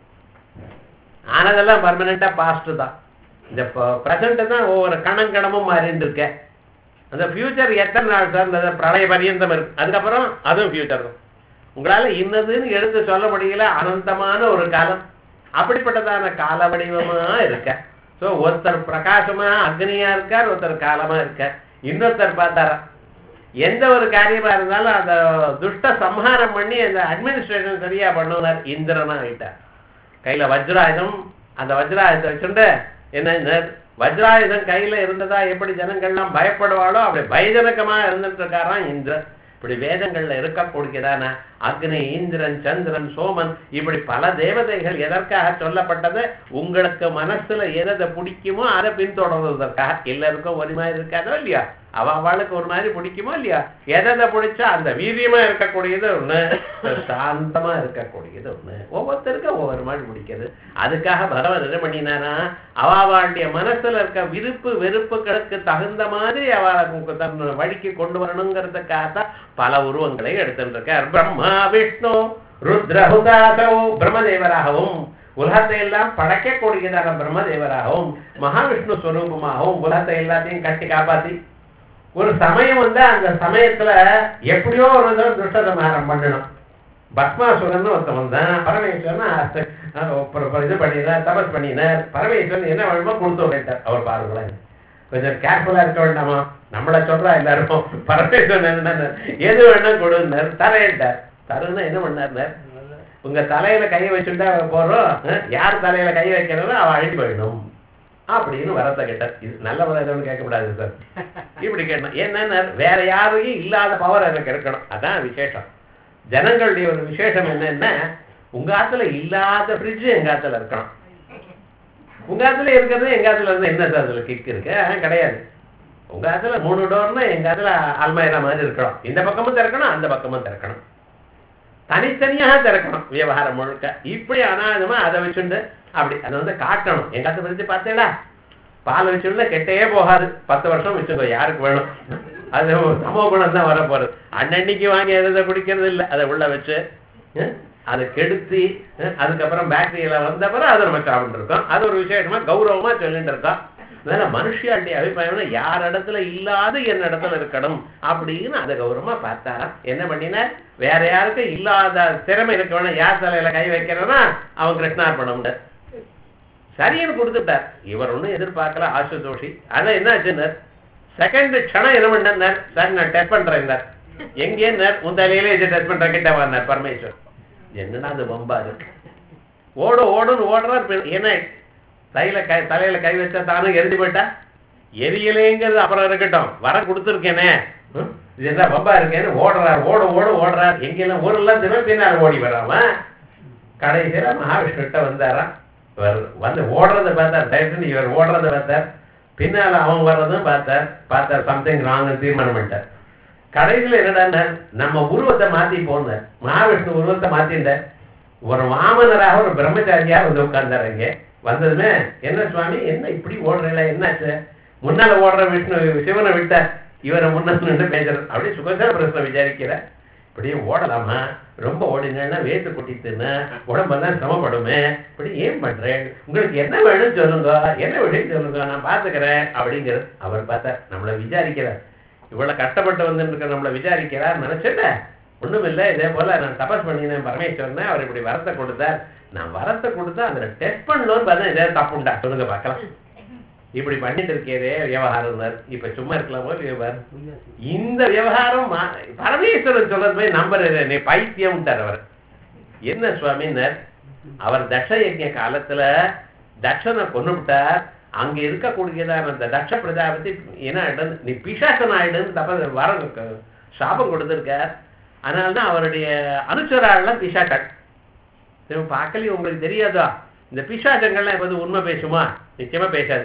ஆனதெல்லாம் பர்மனண்டா பாஸ்ட் தான் இந்த ப்ரெசண்ட் தான் ஒவ்வொரு கணம் கணமும் மாறிட்டு இருக்க அந்த ஃபியூச்சர் எத்தனை நாள் சார் இந்த பிரளய பரியந்தம் இருக்கு அதுக்கப்புறம் அதுவும் ஃபியூச்சர் தான் உங்களால இன்னதுன்னு எடுத்து சொல்ல முடியல அனந்தமான ஒரு காலம் அப்படிப்பட்டதான கால வடிவமா இருக்க சோ ஒருத்தர் பிரகாசமா அக்னியா இருக்கார் ஒருத்தர் காலமா இருக்கார் இன்னொருத்தர் பார்த்தாரா எந்த ஒரு காரியமா இருந்தாலும் அந்த துஷ்ட சம்ஹாரம் பண்ணி அந்த அட்மினிஸ்ட்ரேஷன் சரியா பண்ணுவார் இந்திரனா ஆயிட்டார் கையில வஜ்ராயுதம் அந்த வஜ்ராயுதத்தை வச்சுட்டு என்ன வஜ்ராயுதம் கையில இருந்ததா எப்படி ஜனங்கள்லாம் பயப்படுவாளோ அப்படி பயஜனகமா இருந்துட்டு இருக்காராம் இந்திரன் இப்படி வேதங்கள்ல இருக்கக்கூடியதான அக்னி இந்திரன் சந்திரன் சோமன் இப்படி பல தேவதைகள் எதற்காக சொல்லப்பட்டது உங்களுக்கு மனசுல எதை பிடிக்குமோ அதை பின்தொடர்வதற்காக எல்லாருக்கும் ஒரு மாதிரி இருக்காதோ இல்லையா அவ அவளுக்கு ஒரு மாதிரி பிடிக்குமோ இல்லையா எதை பிடிச்சா அந்த வீரியமா இருக்கக்கூடியது ஒண்ணு சாந்தமா இருக்கக்கூடியது ஒண்ணு ஒவ்வொருத்தருக்கும் ஒவ்வொரு மாதிரி பிடிக்குது அதுக்காக பகவான் என்ன பண்ணினானா அவளுடைய மனசுல இருக்க விருப்பு வெறுப்புகளுக்கு தகுந்த மாதிரி அவளுக்கு தன் வழிக்கு கொண்டு வரணுங்கிறதுக்காகத்தான் பல உருவங்களை எடுத்துட்டு இருக்கார் பிரம்மா விஷ்ணு ருத்ரஹுதாசோ பிரம்மதேவராகவும் உலகத்தை எல்லாம் படைக்கக்கூடியதான பிரம்மதேவராகவும் மகாவிஷ்ணு ஸ்வரூபமாகவும் உலகத்தை எல்லாத்தையும் கட்டி காப்பாத்தி ஒரு சமயம் வந்து அந்த சமயத்துல எப்படியோ ஒரு தடவை துஷ்ட சம்ஹாரம் பண்ணணும் பத்மாசுரன் ஒருத்தன் வந்தான் பரமேஸ்வரன் அஸ்த- அஹ் ஒரு- ஒரு இது பண்ணினார் தபஸ் பண்ணினார் பரமேஸ்வரன் என்ன வேணுமோ கொடுத்து விட்டார் அவர் பாருங்களேன் கொஞ்சம் கேர்ஃபுல்லா இருக்க வேண்டாமா நம்மள சொல்றா எல்லாரும் பரமேஸ்வரன் என்ன எது வேணா கொடுன்னார் தரேன்ட்டார் தருன்னா என்ன பண்ணார் உங்க தலையில கை வச்சுட்டா போறோம் அஹ், யார் தலையில கை வைக்கிறதோ அவ அழிஞ்சு போயிடும் அப்படின்னு வரத்தை கேட்டார் இது நல்ல வரதுன்னு கேட்கக்கூடாது சார் இப்படி கேட்டோம் என்னன்னா வேற யாரையும் இல்லாத பவர் எனக்கு இருக்கணும் அதான் விசேஷம் ஜனங்களுடைய ஒரு விசேஷம் என்னன்னா உங்க ஆத்துல இல்லாத ஃப்ரிட்ஜ் எங்க ஆத்துல இருக்கணும் உங்க ஆத்துல இருக்கிறது எங்க ஆத்துல இருந்து என்ன சார் அதுல கிக் இருக்கு ஆஹ், கிடையாது உங்க ஆத்துல மூணு டோர்னா எங்க ஆத்துல அல்மாயிரா மாதிரி இருக்கணும் இந்த பக்கமும் திறக்கணும் அந்த பக்கமும் திறக்கணும் தனித்தனியாக திறக்கணும் விவகாரம் முழுக்க இப்படி அனாதமா அதை வச்சுண்டு அப்படி அதை வந்து காட்டணும் எங்க ஆத்துல பிரிச்சு பார்த்தேடா பால் வச்சுருந்தா கெட்டே போகாது பத்து வருஷம் வச்சுக்கோ யாருக்கு வேணும் அது சமோ குணம் தான் வர போறது அன்னன்னைக்கு வாங்கி எதை குடிக்கிறது இல்லை அதை உள்ள வச்சு அஹ், அதை கெடுத்தி அஹ், அதுக்கப்புறம் பேட்டரியில வந்த பிறகு அதை நம்ம சாப்பிட்டு இருக்கோம் அது ஒரு விசேஷமா கௌரவமா சொல்லிட்டு இருக்கோம் அதனால மனுஷியாளுடைய அபிப்பிராயம்னா யார் இடத்துல இல்லாத என் இடத்துல இருக்கணும் அப்படின்னு அதை கௌரவமா பார்த்தாராம் என்ன பண்ணினார் வேற யாருக்கும் இல்லாத திறமை இருக்க வேணும் யார் தலையில கை வைக்கிறனா அவன் கிருஷ்ணார்பணம் சரின்னு கொடுத்துட்டார் இவர் ஒன்றும் எதிர்பார்க்கல ஆசுதோஷி ஆனா என்ன ஆச்சுன்னார் செகண்ட் க்ஷணம் என்ன பண்ணார் சார் நான் டெஸ்ட் பண்றேன் எங்கேன்னார் உன் தலையில இது டெஸ்ட் பண்றேன் கிட்ட வந்தார் பரமேஸ்வர் என்னன்னா அது வம்பா இருக்கு ஓடு ஓடுன்னு ஓடுறார் பெ- என்ன தலையில கை தலையில கை வச்சா தானும் எரிஞ்சு போயிட்டா எரியலைங்கிறது அப்புறம் இருக்கட்டும் வர கொடுத்துருக்கேனே ஹம், இது என்ன வம்பா இருக்கேன்னு ஓடுறார் ஓடு ஓடு ஓடுறார் எங்கெல்லாம் ஊரெல்லாம் தினம் பின்னால் ஓடி வராம கடைசியில மகாவிஷ்ணுகிட்ட வந்தாராம் இவர் வந்து ஓடுறத பார்த்தார் தயவுசெய்து இவர் ஓடுறத பார்த்தார் பின்னால அவன் வர்றதும் பார்த்தார் பார்த்தார் சம்திங் ராங் தீர்மானம் பண்ணிட்டார் கடைசியில என்னடா நம்ம உருவத்தை மாத்தி போனார் மகாவிஷ்ணு உருவத்தை மாத்திட்டார் ஒரு வாமனராக ஒரு பிரம்மச்சாரியா வந்து உட்கார்ந்தாரு இங்க வந்ததுமே என்ன சுவாமி என்ன இப்படி ஓடுறீங்களா என்னாச்சு முன்னால ஓடுற விஷ்ணு சிவனை விட்ட இவரை முன்னால நின்று பேசுறது அப்படி சுகசேர பிரச்சனை விசாரிக்கிற இப்படியே ஓடலாமா ரொம்ப ஓடினா வேத்து குட்டித்துன்னு உடம்பெல்லாம் சிரமப்படுமே இப்படி ஏன் பண்றேன் உங்களுக்கு என்ன வேணும்னு சொல்லுங்க என்ன வேணும்னு சொல்லுங்க நான் பாத்துக்கிறேன் அப்படிங்கிறது அவர் பார்த்தார் நம்மளை விசாரிக்கிறார் இவ்வளவு கஷ்டப்பட்டு வந்துருக்க நம்மளை விசாரிக்கிறார் நினைச்சுட்ட ஒண்ணும் இல்லை இதே போல நான் தபஸ் பண்ணினேன் பரமேஸ்வரனை அவர் இப்படி வரத்தை கொடுத்தார் நான் வரத்தை கொடுத்தா அதுல டெஸ்ட் பண்ணணும்னு பார்த்தா ஏதாவது தப்புண்டா சொல்லுங்க பார்க்கலாம் இப்படி பண்ணிட்டு இருக்கேதே விவகாரம் இப்ப சும்மா இருக்கலாமோ விவகாரம் இந்த விவகாரம் மா- பரமேஸ்வரன் சொல்றது போய் நம்புறது நீ பைத்தியம்ட்டார் அவர் என்ன சுவாமினர் அவர் தட்ச யஜ்ஞ காலத்துல தட்சனை கொண்டுவிட்டார் அங்க இருக்கக்கூடியதான அந்த தட்ச பிரஜாபதி என்ன ஆயிடும் நீ பிசாசன் ஆயிடுன்னு தப்ப வர சாபம் கொடுத்திருக்கார் அதனாலதான் அவருடைய அனுச்சராள்லாம் பிசாக்கள் திரும்ப பார்க்கலையே உங்களுக்கு தெரியாதா இந்த பிசாசங்கள்லாம் எப்போது உண்மை பேசுமா நிச்சயமா பேசாது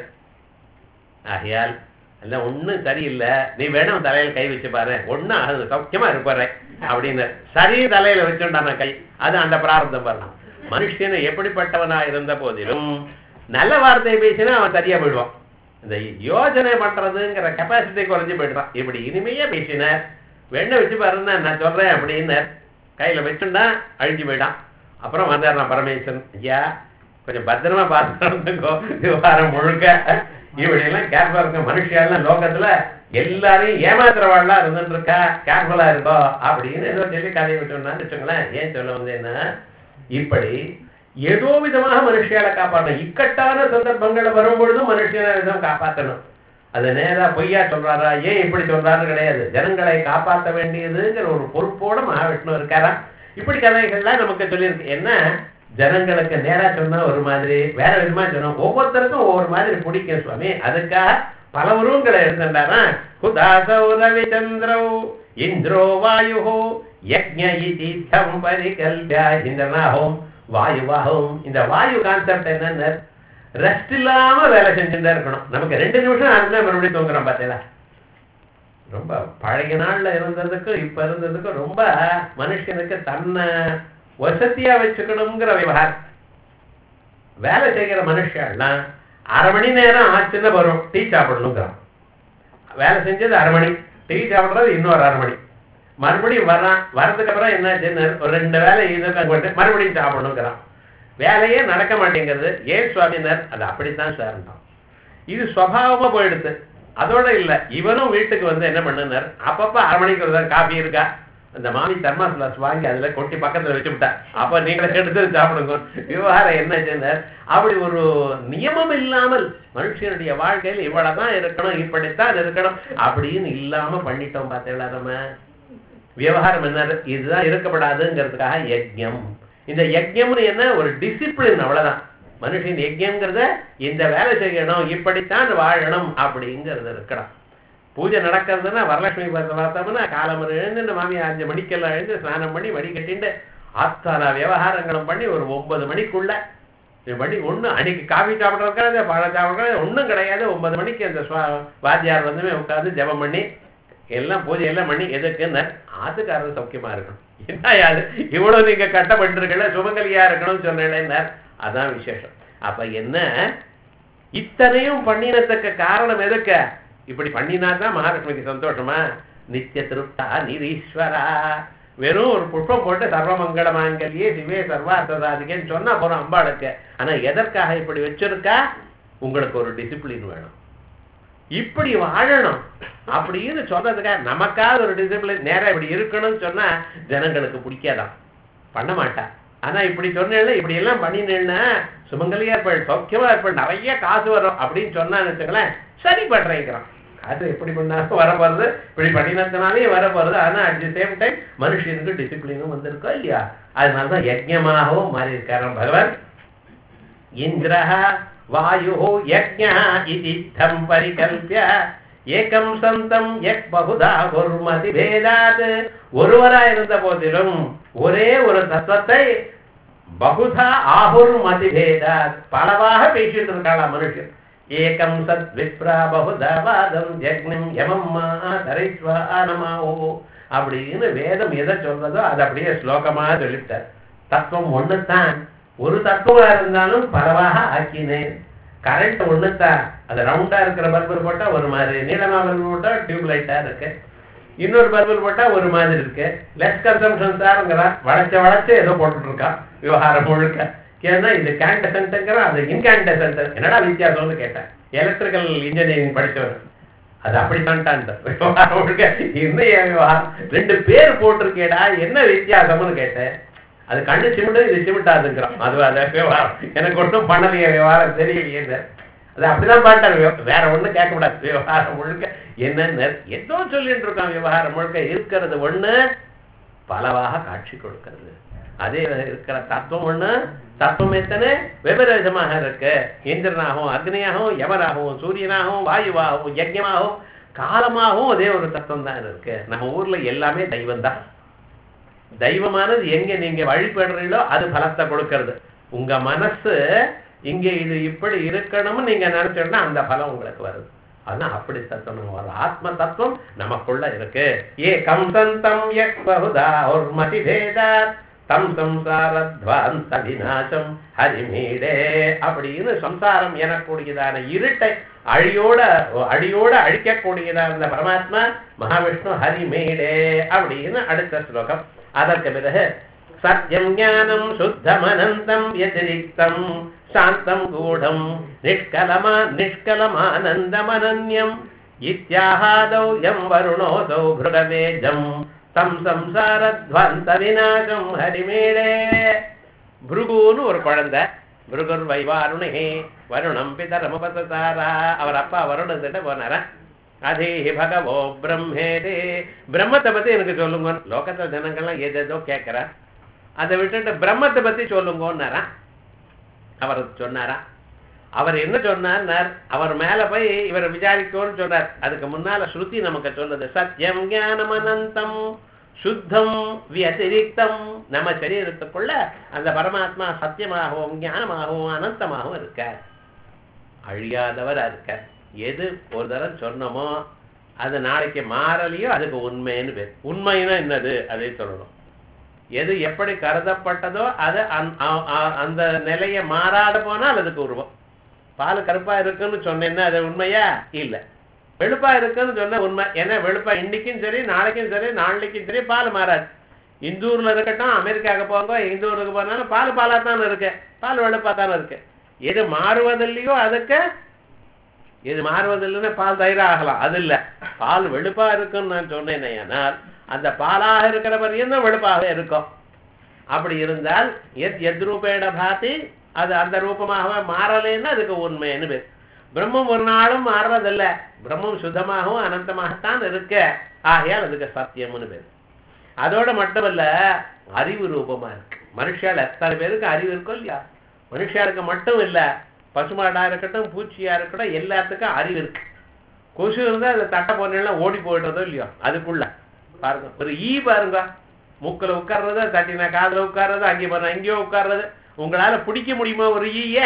ஆகையால் எல்லாம் ஒண்ணும் சரியில்லை நீ வேணும் தலையில கை வச்சு பாரு ஒண்ணும் அது சௌக்கியமா இருப்பாரு அப்படின்னு சரி தலையில வச்சுட்டான கை அது அந்த பிராரத்தம் வரலாம் மனுஷன் எப்படிப்பட்டவனா இருந்த போதிலும் நல்ல வார்த்தையை பேசினா அவன் சரியா போயிடுவான் இந்த யோசனை பண்றதுங்கிற கெப்பாசிட்டி குறைஞ்சு போயிடுறான் இப்படி இனிமையா பேசினார் வெண்ண வச்சு பாருன்னா நான் சொல்றேன் அப்படின்னு கையில வச்சுட்டா அழிஞ்சு போயிட்டான் அப்புறம் வந்தார் நான் பரமேஸ்வரன் ஐயா கொஞ்சம் பத்திரமா பார்த்து நடந்துக்கோ விவகாரம் முழுக்க இப்படி எல்லாம் கேர்ஃபுல்லா இருக்க மனுஷியெல்லாம் லோகத்துல எல்லாரையும் ஏமாத்துறவாள்லாம் இருந்துட்டு இருக்கா கேர்ஃபுல்லா இருக்கோ அப்படின்னு ஏதோ சொல்லி கதையை விட்டோம்னா வச்சுங்களேன் ஏன் சொல்ல வந்தேன்னா இப்படி ஏதோ விதமாக மனுஷியால காப்பாற்றணும் இக்கட்டான சந்தர்ப்பங்கள் வரும்பொழுதும் மனுஷனை விதம் காப்பாற்றணும் அது நேரா பொய்யா சொல்றாரா ஏன் இப்படி சொல்றாருன்னு கிடையாது ஜனங்களை காப்பாற்ற வேண்டியதுங்கிற ஒரு பொறுப்போட மகாவிஷ்ணு இருக்காரா இப்படி கதைகள்லாம் நமக்கு சொல்லியிருக்கு என்ன ஜனங்களுக்கு நேரா சொன்னா ஒரு மாதிரி வேற விதமா சொன்னோம் ஒவ்வொருத்தருக்கும் ஒவ்வொரு மாதிரி பிடிக்கும் சுவாமி அதுக்காக பல உருவங்களை எடுத்துட்டாரா குதாசௌ ரவிச்சந்திரௌ இந்திரோ வாயு யஜ்ஞ இதீர்த்தம் பரிகல்பியா இந்திரனாகவும் வாயுவாகவும் இந்த வாயு கான்செப்ட் என்னன்னு ரெஸ்ட் இல்லாம வேலை செஞ்சுட்டு இருக்கணும் நமக்கு ரெண்டு நிமிஷம் ஆகுதுன்னா மறுபடியும் தூங்குறோம் பார்த்தீங்களா ரொம்ப பழைய நாள்ல இருந்ததுக்கும் இப்ப இருந்ததுக்கும் ரொம்ப மனுஷனுக்கு தன்னை வசதியா வச்சுக்கணுங்கிற விவகாரம் வேலை செய்கிற மனுஷன்லாம் அரை மணி நேரம் ஆச்சுன்னா வரும் டீ சாப்பிடணுங்கிறான் வேலை செஞ்சது அரை மணி டீ சாப்பிடுறது இன்னொரு அரை மணி மறுபடியும் வர்றான் வர்றதுக்கு அப்புறம் என்னாச்சுன்னு ஒரு ரெண்டு வேலை இதுக்கு போட்டு மறுபடியும் சாப்பிடணுங்கிறான் வேலையே நடக்க மாட்டேங்கிறது ஏன் சுவாமினர் அது அப்படித்தான் சார் இது சுவாவமா போயிடுது அதோட இல்ல இவனும் வீட்டுக்கு வந்து என்ன பண்ணுனார் அப்பப்ப அரை மணிக்கு ஒரு காஃபி இருக்கா அந்த மாமி தர்மாஸ் கிளாஸ் வாங்கி அதுல கொட்டி பக்கத்துல வச்சு விட்டா அப்ப நீங்களே எடுத்து சாப்பிடுங்க விவகாரம் என்ன செய்தார் அப்படி ஒரு நியமம் இல்லாமல் மனுஷனுடைய வாழ்க்கையில் இவ்வளவுதான் இருக்கணும் இப்படித்தான் இருக்கணும் அப்படின்னு இல்லாம பண்ணிட்டோம் பார்த்தீங்களா நம்ம விவகாரம் என்ன இதுதான் இருக்கப்படாதுங்கிறதுக்காக யஜ்ஞம் இந்த யஜ்ஞம்னு என்ன ஒரு டிசிப்ளின் அவ்வளவுதான் மனுஷன் யஜ்ஞங்கிறத இந்த வேலை செய்யணும் இப்படித்தான் வாழணும் அப்படிங்கிறது இருக்கணும் பூஜை நடக்கிறதுன்னா வரலட்சுமி பார்த்து பார்த்தோம்னா காலம்பரம் எழுந்து இந்த மாமி அஞ்சு மணிக்கெல்லாம் எழுந்து ஸ்நானம் பண்ணி வடி கட்டிட்டு அத்தனை விவகாரங்களும் பண்ணி ஒரு ஒன்பது மணிக்குள்ள இது மணி ஒண்ணு அன்னைக்கு காஃபி சாப்பிட்றது கிடையாது பழம் சாப்பிட்றது ஒண்ணும் கிடையாது ஒன்பது மணிக்கு அந்த சுவா வாத்தியார் வந்துமே உட்கார்ந்து ஜெபம் பண்ணி எல்லாம் பூஜை எல்லாம் பண்ணி எதுக்குன்னு ஆத்துக்காரர் சௌக்கியமா இருக்கணும் என்ன யாது இவ்வளவு நீங்க கட்டப்பட்டிருக்கல சுமங்கலியா இருக்கணும்னு சொன்னேன் அதான் விசேஷம் அப்ப என்ன இத்தனையும் பண்ணினத்துக்கு காரணம் எதுக்க இப்படி பண்ணினாதான் மகாலட்சுமிக்கு சந்தோஷமா நித்திய திருப்தா நிரீஸ்வரா வெறும் ஒரு புஷ்பம் போட்டு சர்வமங்கள மாங்கல்யே சிவே சர்வார்த்ததாதிகன்னு சொன்னா போறோம் அம்பாளுக்கு ஆனா எதற்காக இப்படி வச்சிருக்கா உங்களுக்கு ஒரு டிசிப்ளின் வேணும் இப்படி வாழணும் அப்படின்னு சொல்றதுக்காக நமக்காவது ஒரு டிசிப்ளின் நேரா இப்படி இருக்கணும்னு சொன்னா ஜனங்களுக்கு பிடிக்காதான் பண்ண மாட்டா ஆனா இப்படி சொன்னேன்னா இப்படி எல்லாம் பண்ணினேன்னா சுமங்கலியா இருப்பாள் சௌக்கியமா இருப்பாள் நிறைய காசு வரும் அப்படின்னு சொன்னான்னு வச்சுங்களேன் சரி பண்றேங்கிறான் காசு எப்படி பண்ணாலும் வர போறது இப்படி பண்ணினதுனாலே வர போறது ஆனா அட் தி சேம் டைம் மனுஷனுக்கு டிசிப்ளினும் வந்திருக்கோ இல்லையா அதனாலதான் யஜ்யமாகவும் மாறி இருக்காரு பகவான் இந்திரः वायुः यज्ञः इति तं परिकल्प्य ஏகம் சந்தம் எக் பகுதா குர்மதி பேதாத் ஒருவரா இருந்த போதிலும் ஒரே ஒரு தத்துவத்தை பகுதா ஆகுர் மதி பேதாத் பலவாக பேசிட்டு இருக்காளா மனுஷன் ஏகம் சத் விப்ரா பகுதா வாதம் ஜக்னிம் யமம் தரைஸ்வா நமோ அப்படின்னு வேதம் எதை சொல்றதோ அது அப்படியே ஸ்லோகமா சொல்லிட்டார் தத்துவம் ஒண்ணுதான் ஒரு தத்துவம் இருந்தாலும் பலவாக ஆக்கினேன் கரண்ட் ஒண்ணுதான் அது ரவுண்டா இருக்கிற பல்பு போட்டா ஒரு மாதிரி நீளமா பல்பு போட்டா டியூப் லைட்டா இருக்கு இன்னொரு பல்பு போட்டா ஒரு மாதிரி இருக்கு லெஸ் கன்சம்ஷன் சாருங்கிறான் வளைச்ச வளைச்ச ஏதோ போட்டுட்டு இருக்கான் விவகாரம் முழுக்க ஏன்னா இது கேண்டசன்ட்ங்கிறான் அது இன்கேண்டசன்ட் என்னடா வித்தியாசம்னு கேட்டேன் எலக்ட்ரிக்கல் இன்ஜினியரிங் படிச்சவன் அது அப்படித்தான் விவகாரம் முழுக்க இன்னும் என் விவகாரம் ரெண்டு பேர் போட்டிருக்கேடா என்ன வித்தியாசம்னு கேட்டேன் அது கண்ணு சிமிட்டு இது சிமிட்டாதுங்கிறான் அது அது விவகாரம் எனக்கு ஒன்றும் பண்ணலையே விவகாரம் தெரியலையே அது அப்படிதான் பாட்டார் வேற ஒண்ணும் கேட்க கூடாது விவகாரம் முழுக்க என்னன்னு ஏதோ சொல்லிட்டு இருக்கான் விவகாரம் முழுக்க இருக்கிறது ஒண்ணு பலவாக காட்சி கொடுக்கிறது அதே இருக்கிற தத்துவம் ஒண்ணு தத்துவம் எத்தனை வெவ்வேறு விதமாக இருக்கு இந்திரனாகவும் அக்னியாகவும் யமராகவும் சூரியனாகவும் வாயுவாகவும் யஜ்யமாகவும் காலமாகவும் அதே ஒரு தத்துவம் தான் இருக்கு நம்ம ஊர்ல எல்லாமே தெய்வம் தான் தெய்வமானது எங்க நீங்க வழிபடுறீங்களோ அது பலத்தை கொடுக்கறது உங்க மனசு இங்க இது இப்படி இருக்கணும்னு நீங்க நினைச்சோம்னா அந்த பலம் உங்களுக்கு வருது அதான் அப்படி தத்துவம் வரும் ஆத்ம தத்துவம் நமக்குள்ள இருக்கு ஏ கம் சந்தம் யக் பகுதா ஒரு மதி பேதாத் தம் சம்சாரத்வாந்த விநாசம் ஹரிமீடே அப்படின்னு சம்சாரம் எனக்கூடியதான இருட்டை அழியோட அடியோட அழிக்கக்கூடியதான அந்த பரமாத்மா மகாவிஷ்ணு ஹரிமீடே அப்படின்னு அடுத்த ஸ்லோகம் அதற்கு பிறகு சத்யம் ஞானம் சுத்தமனந்தம் व्यतिरिक्तम् சாந்தம் கூடம் நிஷ்கலமா நிஷ்கலமானந்தமனன்யம் இத்தியாகாதௌ யம் வருணோதௌ பிருகவேஜம் தம் சம்சாரத்வந்த விநாசம் ஹரிமேடே புருகுன்னு ஒரு குழந்தை புருகுர் வைவாருணே வருணம் பிதரமுபசாரா அவர் அப்பா வருணத்திட்ட போனாரா அதே பகவோ பிரம்மேதே பிரம்மத்தை பத்தி எனக்கு சொல்லுங்க லோகத்துல ஜனங்கள்லாம் ஏதேதோ கேட்கிறா அதை விட்டுட்டு பிரம்மத்தை பத்தி சொல்லுங்கன்னாரா அவர் சொன்னாரா அவர் என்ன சொன்னார் அவர் மேல போய் இவர் விசாரிக்கோன்னு சொன்னார் அதுக்கு முன்னால ஸ்ருதி நமக்கு சொன்னது சத்தியம் ஞானம் அனந்தம் சுத்தம் வியதிரிக்தம் நம்ம சரீரத்துக்குள்ள அந்த பரமாத்மா சத்தியமாகவும் ஞானமாகவும் அனந்தமாகவும் இருக்கார் அழியாதவரா இருக்கார் எது ஒரு தடவை சொன்னோமோ அது நாளைக்கு மாறலையோ அதுக்கு உண்மைன்னு பேர் உண்மைன்னா என்னது அதை சொல்லணும் எது எப்படி கருதப்பட்டதோ அது அந்த நிலையை மாறாத போனால் அதுக்கு உருவம் பால் கருப்பா இருக்குன்னு சொன்னேன்னா அது உண்மையா இல்ல வெளுப்பா இருக்குன்னு சொன்ன உண்மை ஏன்னா வெளுப்பா இன்னைக்கும் சரி நாளைக்கும் சரி நாளைக்கும் சரி பால் மாறாது இந்தூர்ல இருக்கட்டும் அமெரிக்காவுக்கு போங்க இந்தூருக்கு போனாலும் பால் பாலா தானே இருக்கு பால் வெளுப்பா தானே இருக்கு எது மாறுவதில்லையோ அதுக்கு இது மாறுவதில்லைன்னா பால் தயிர் ஆகலாம் அது இல்ல பால் வெளுப்பா இருக்குன்னு நான் சொன்னேன் ஆனால் அந்த பாலாக இருக்கிற பரியந்தம் வெளுப்பாக இருக்கும் அப்படி இருந்தால் எத் எத் ரூபேட பாத்தி அது அந்த ரூபமாக மாறலைன்னா அதுக்கு உண்மைன்னு பேர் பிரம்மம் ஒரு நாளும் மாறுறதில்ல பிரம்மம் சுத்தமாகவும் அனந்தமாகத்தான் இருக்க ஆகையால் அதுக்கு சத்தியம்னு பேர் அதோட மட்டுமல்ல அறிவு ரூபமா இருக்கு மனுஷால் எத்தனை பேருக்கு அறிவு இருக்கும் இல்லையா மனுஷாளுக்கு மட்டும் இல்ல பசுமாடா இருக்கட்டும் பூச்சியா இருக்கட்டும் எல்லாத்துக்கும் அறிவு இருக்கு கொசு இருந்தா அதை தட்டை போனேன்னா ஓடி போயிடுறதோ இல்லையோ அதுக்குள்ள பாருங்க ஒரு ஈ பாருங்க மூக்கில் உட்கார்றது தட்டின காதுல உட்கார்றது அங்கே போன அங்கேயோ உட்கார்றது உங்களால பிடிக்க முடியுமா ஒரு ஈய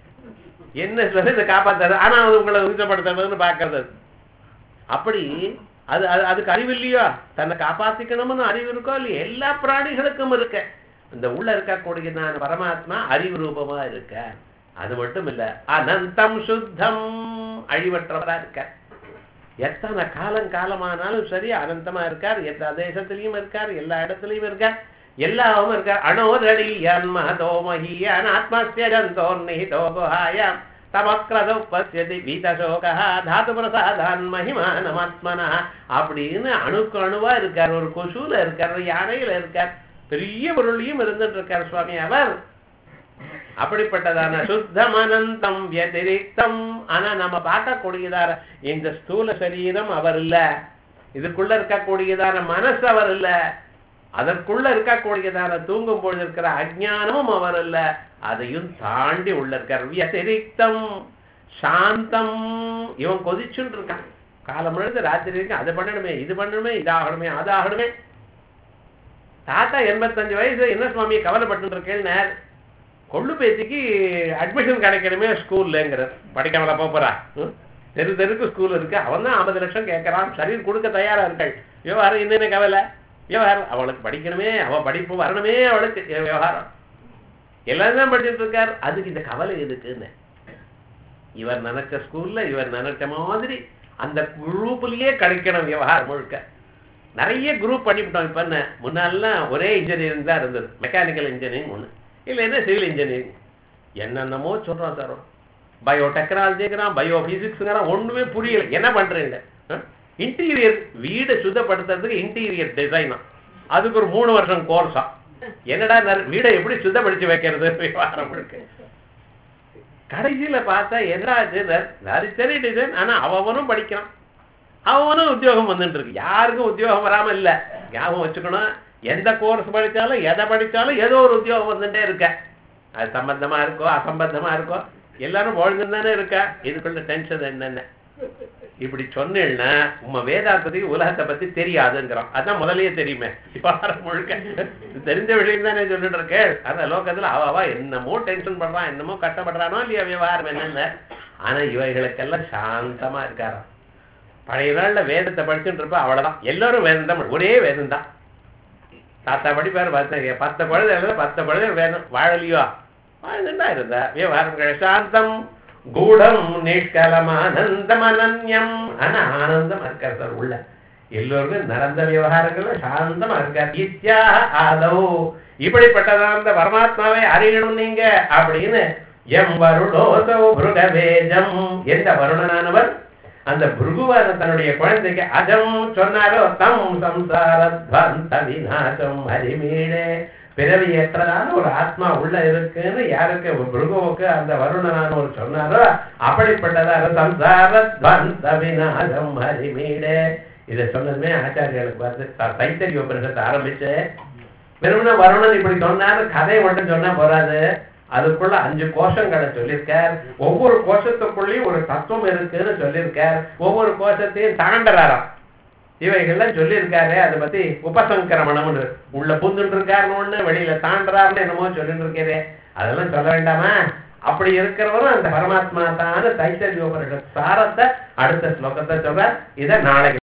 என்ன சொல்லி இதை காப்பாத்தாது ஆனா அது உங்களை உச்சப்படுத்துறதுன்னு பாக்குறது அப்படி அது அது அதுக்கு அறிவு இல்லையோ தன்னை காப்பாத்திக்கணும்னு அறிவு இருக்கோ இல்லையோ எல்லா பிராணிகளுக்கும் இருக்க இந்த உள்ள இருக்கக்கூடிய நான் பரமாத்மா அறிவு ரூபமா இருக்க அது மட்டும் இல்ல அனந்தம் சுத்தம் அழிவற்றவரா இருக்க எத்தனை காலம் காலமானாலும் சரி அனந்தமா இருக்கார் எந்த தேசத்திலையும் இருக்கார் எல்லா இடத்துலயும் இருக்கார் எல்லாவும் இருக்கார் அணோதடி மகதோ மகியான் ஆத்மஸ்ய ஜந்தோ நிஹிதோ குஹாயாம் தமக்ரதோ பசியதி வீதசோகா தாது பிரசாதான் மகிமானமாத்மனா அப்படின்னு அணுக்கு அணுவா இருக்கார் ஒரு கொசுல இருக்கார் ஒரு யானையில இருக்கார் பெரிய பொருளையும் இருந்துட்டு இருக்கார் சுவாமி அவர் அப்படிப்பட்டதான சுத்தம் அனந்தம் வியதிரிக்தம் ஆனா நம்ம பார்க்கக்கூடியதான இந்த ஸ்தூல சரீரம் அவர் இல்ல இதுக்குள்ள இருக்கக்கூடியதான மனசு அவர் இல்ல அதற்குள்ள இருக்கக்கூடியதான தூங்கும் பொழுது இருக்கிற அஜ்ஞானமும் அவர் இல்ல அதையும் தாண்டி உள்ள இருக்கார் வியதிரிக்தம் சாந்தம் இவன் கொதிச்சுட்டு இருக்கான் காலம் முழுது ராத்திரி வரைக்கும் அதை பண்ணணுமே இது பண்ணணுமே இதாகணுமே அதாகணுமே தாத்தா எண்பத்தஞ்சு வயசு என்ன சுவாமி கவலைப்பட்டு இருக்கேன் கொள்ளு பேத்திக்கு அட்மிஷன் கிடைக்கணுமே ஸ்கூல்லங்கிற படிக்காமல போறா ம்? தெரு தெருக்கு ஸ்கூல் இருக்கு அவன் தான் ஐம்பது லட்சம் கேட்கறான் சரி கொடுக்க தயாரா இருக்காள் விவகாரம் என்னென்ன கவலை விவகாரம் அவளுக்கு படிக்கணுமே அவ படிப்பு வரணுமே அவளுக்கு எ- விவகாரம் எல்லாரும் தான் படிச்சுட்டு இருக்கார் அதுக்கு இந்த கவலை எதுக்குன்னு இவர் நினைச்ச ஸ்கூல்ல இவர் நினைச்ச மாதிரி அந்த குரூப்லயே கிடைக்கணும் விவகாரம் முழுக்க நிறைய குரூப் பண்ணிவிட்டோம் இப்ப என்ன முன்னாலாம் ஒரே இன்ஜினியரிங் தான் இருந்தது மெக்கானிக்கல் இன்ஜினியரிங் ஒண்ணு இல்லைன்னா சிவில் இன்ஜினியரிங் என்னென்னமோ சொல்றான் சார் பயோ டெக்னாலஜிங்கிறான் பயோ பிசிக்ஸ்ங்கிறான் ஒண்ணுமே புரியல என்ன பண்றீங்க இன்டீரியர் வீடை சுத்தப்படுத்துறதுக்கு இன்டீரியர் டிசைனா அதுக்கு ஒரு மூணு வருஷம் கோர்ஸா என்னடா நர்- வீடை எப்படி சுத்தப்படுத்தி வைக்கிறது விவகாரம் இருக்கு கடைசியில பார்த்தா என்ன நரிசரி டிசைன் ஆனா அவனும் படிக்கிறான் அவனும் உத்தியோகம் வந்துட்டு இருக்கு யாருக்கும் உத்தியோகம் வராம இல்ல ஞாபகம் வச்சுக்கணும் எந்த கோர்ஸ் படிச்சாலும் எதை படிச்சாலும் ஏதோ ஒரு உத்தியோகம் வந்துட்டே இருக்க அது சம்பந்தமா இருக்கோ அசம்பந்தமா இருக்கோ எல்லாரும் வாழ்ந்துன்னு தானே இருக்கா இதுக்குள்ள டென்ஷன் என்னென்ன இப்படி சொன்னேன்னா உங்க வேதாந்தத்துக்கு உலகத்தை பத்தி தெரியாதுங்கிறோம் அதான் முதல்லயே தெரியுமே விவகாரம் முழுக்க இது தெரிஞ்ச விஷயம் தானே சொல்லிட்டு இருக்கேன் அந்த லோகத்துல அவ அவ என்னமோ டென்ஷன் பண்றான் என்னமோ கஷ்டப்படுறானோ இல்லையா விவகாரம் என்னென்ன ஆனா இவைகளுக்கெல்லாம் சாந்தமா இருக்காராம் பழைய நாள்ல வேதத்தை படிச்சுட்டு இருப்பா அவ்வளவுதான் எல்லாரும் வேதம் தான் படி- ஒரே வேதம் தான் தாத்தா படிப்பாரு பத்து பத்து குழந்தை இல்லை பத்து குழந்தை வேதம் வாழலையோ வாழ்ந்துட்டா இருந்தா விவகாரம் சாந்தம் கூடம் நிஷ்கலமானந்தம் அனன்யம் ஆனா ஆனந்தமா இருக்கார் சார் உள்ள எல்லோருக்கும் நடந்த விவகாரங்கள்ல சாந்தமா இருக்கார் இத்யா ஆதோ இப்படிப்பட்டதான் அந்த பரமாத்மாவை அறியணும் நீங்க அப்படின்னு எம் வருடோசோ புருகவேஜம் எந்த வருணனானவர் அந்த புருகுவான தன்னுடைய குழந்தைக்கு அஜம் சொன்னாரோ தம் சம்சாரத்வந்த விநாசம் ஹரிமீடே பிறவியற்றதான ஒரு ஆத்மா உள்ள இருக்குன்னு யாருக்கு புருகுவுக்கு அந்த வருணனான ஒரு சொன்னாரோ அப்படிப்பட்டதான சம்சாரத்வந்த விநாசம் ஹரிமீடே இதை சொன்னதுமே ஆச்சாரியர்களுக்கு பார்த்து த- தைத்தரிய உபனிஷத்தை ஆரம்பிச்சு வெறுமனே வருணன் இப்படி சொன்னாரு கதையை மட்டும் சொன்னா போறாது அதுக்குள்ள அஞ்சு கோஷங்களை சொல்லியிருக்கார் ஒவ்வொரு கோஷத்துக்குள்ளேயும் ஒரு தத்துவம் இருக்குன்னு சொல்லியிருக்கார் ஒவ்வொரு கோஷத்தையும் தாண்டறாராம் இவைகள்லாம் சொல்லியிருக்காரு அதை பத்தி உபசங்கரமணம்னு உள்ள புந்துட்டு இருக்காருன்னு ஒண்ணு வெளியில தாண்டறாருன்னு என்னமோ சொல்லிட்டு இருக்கிறே அதெல்லாம் சொல்ல வேண்டாமா அப்படி இருக்கிறவரும் அந்த பரமாத்மா தான் தைத்தரிய உபனிஷத் சாரத்தை அடுத்த ஸ்லோகத்தை சொல்றார் இதை நாளைக்கு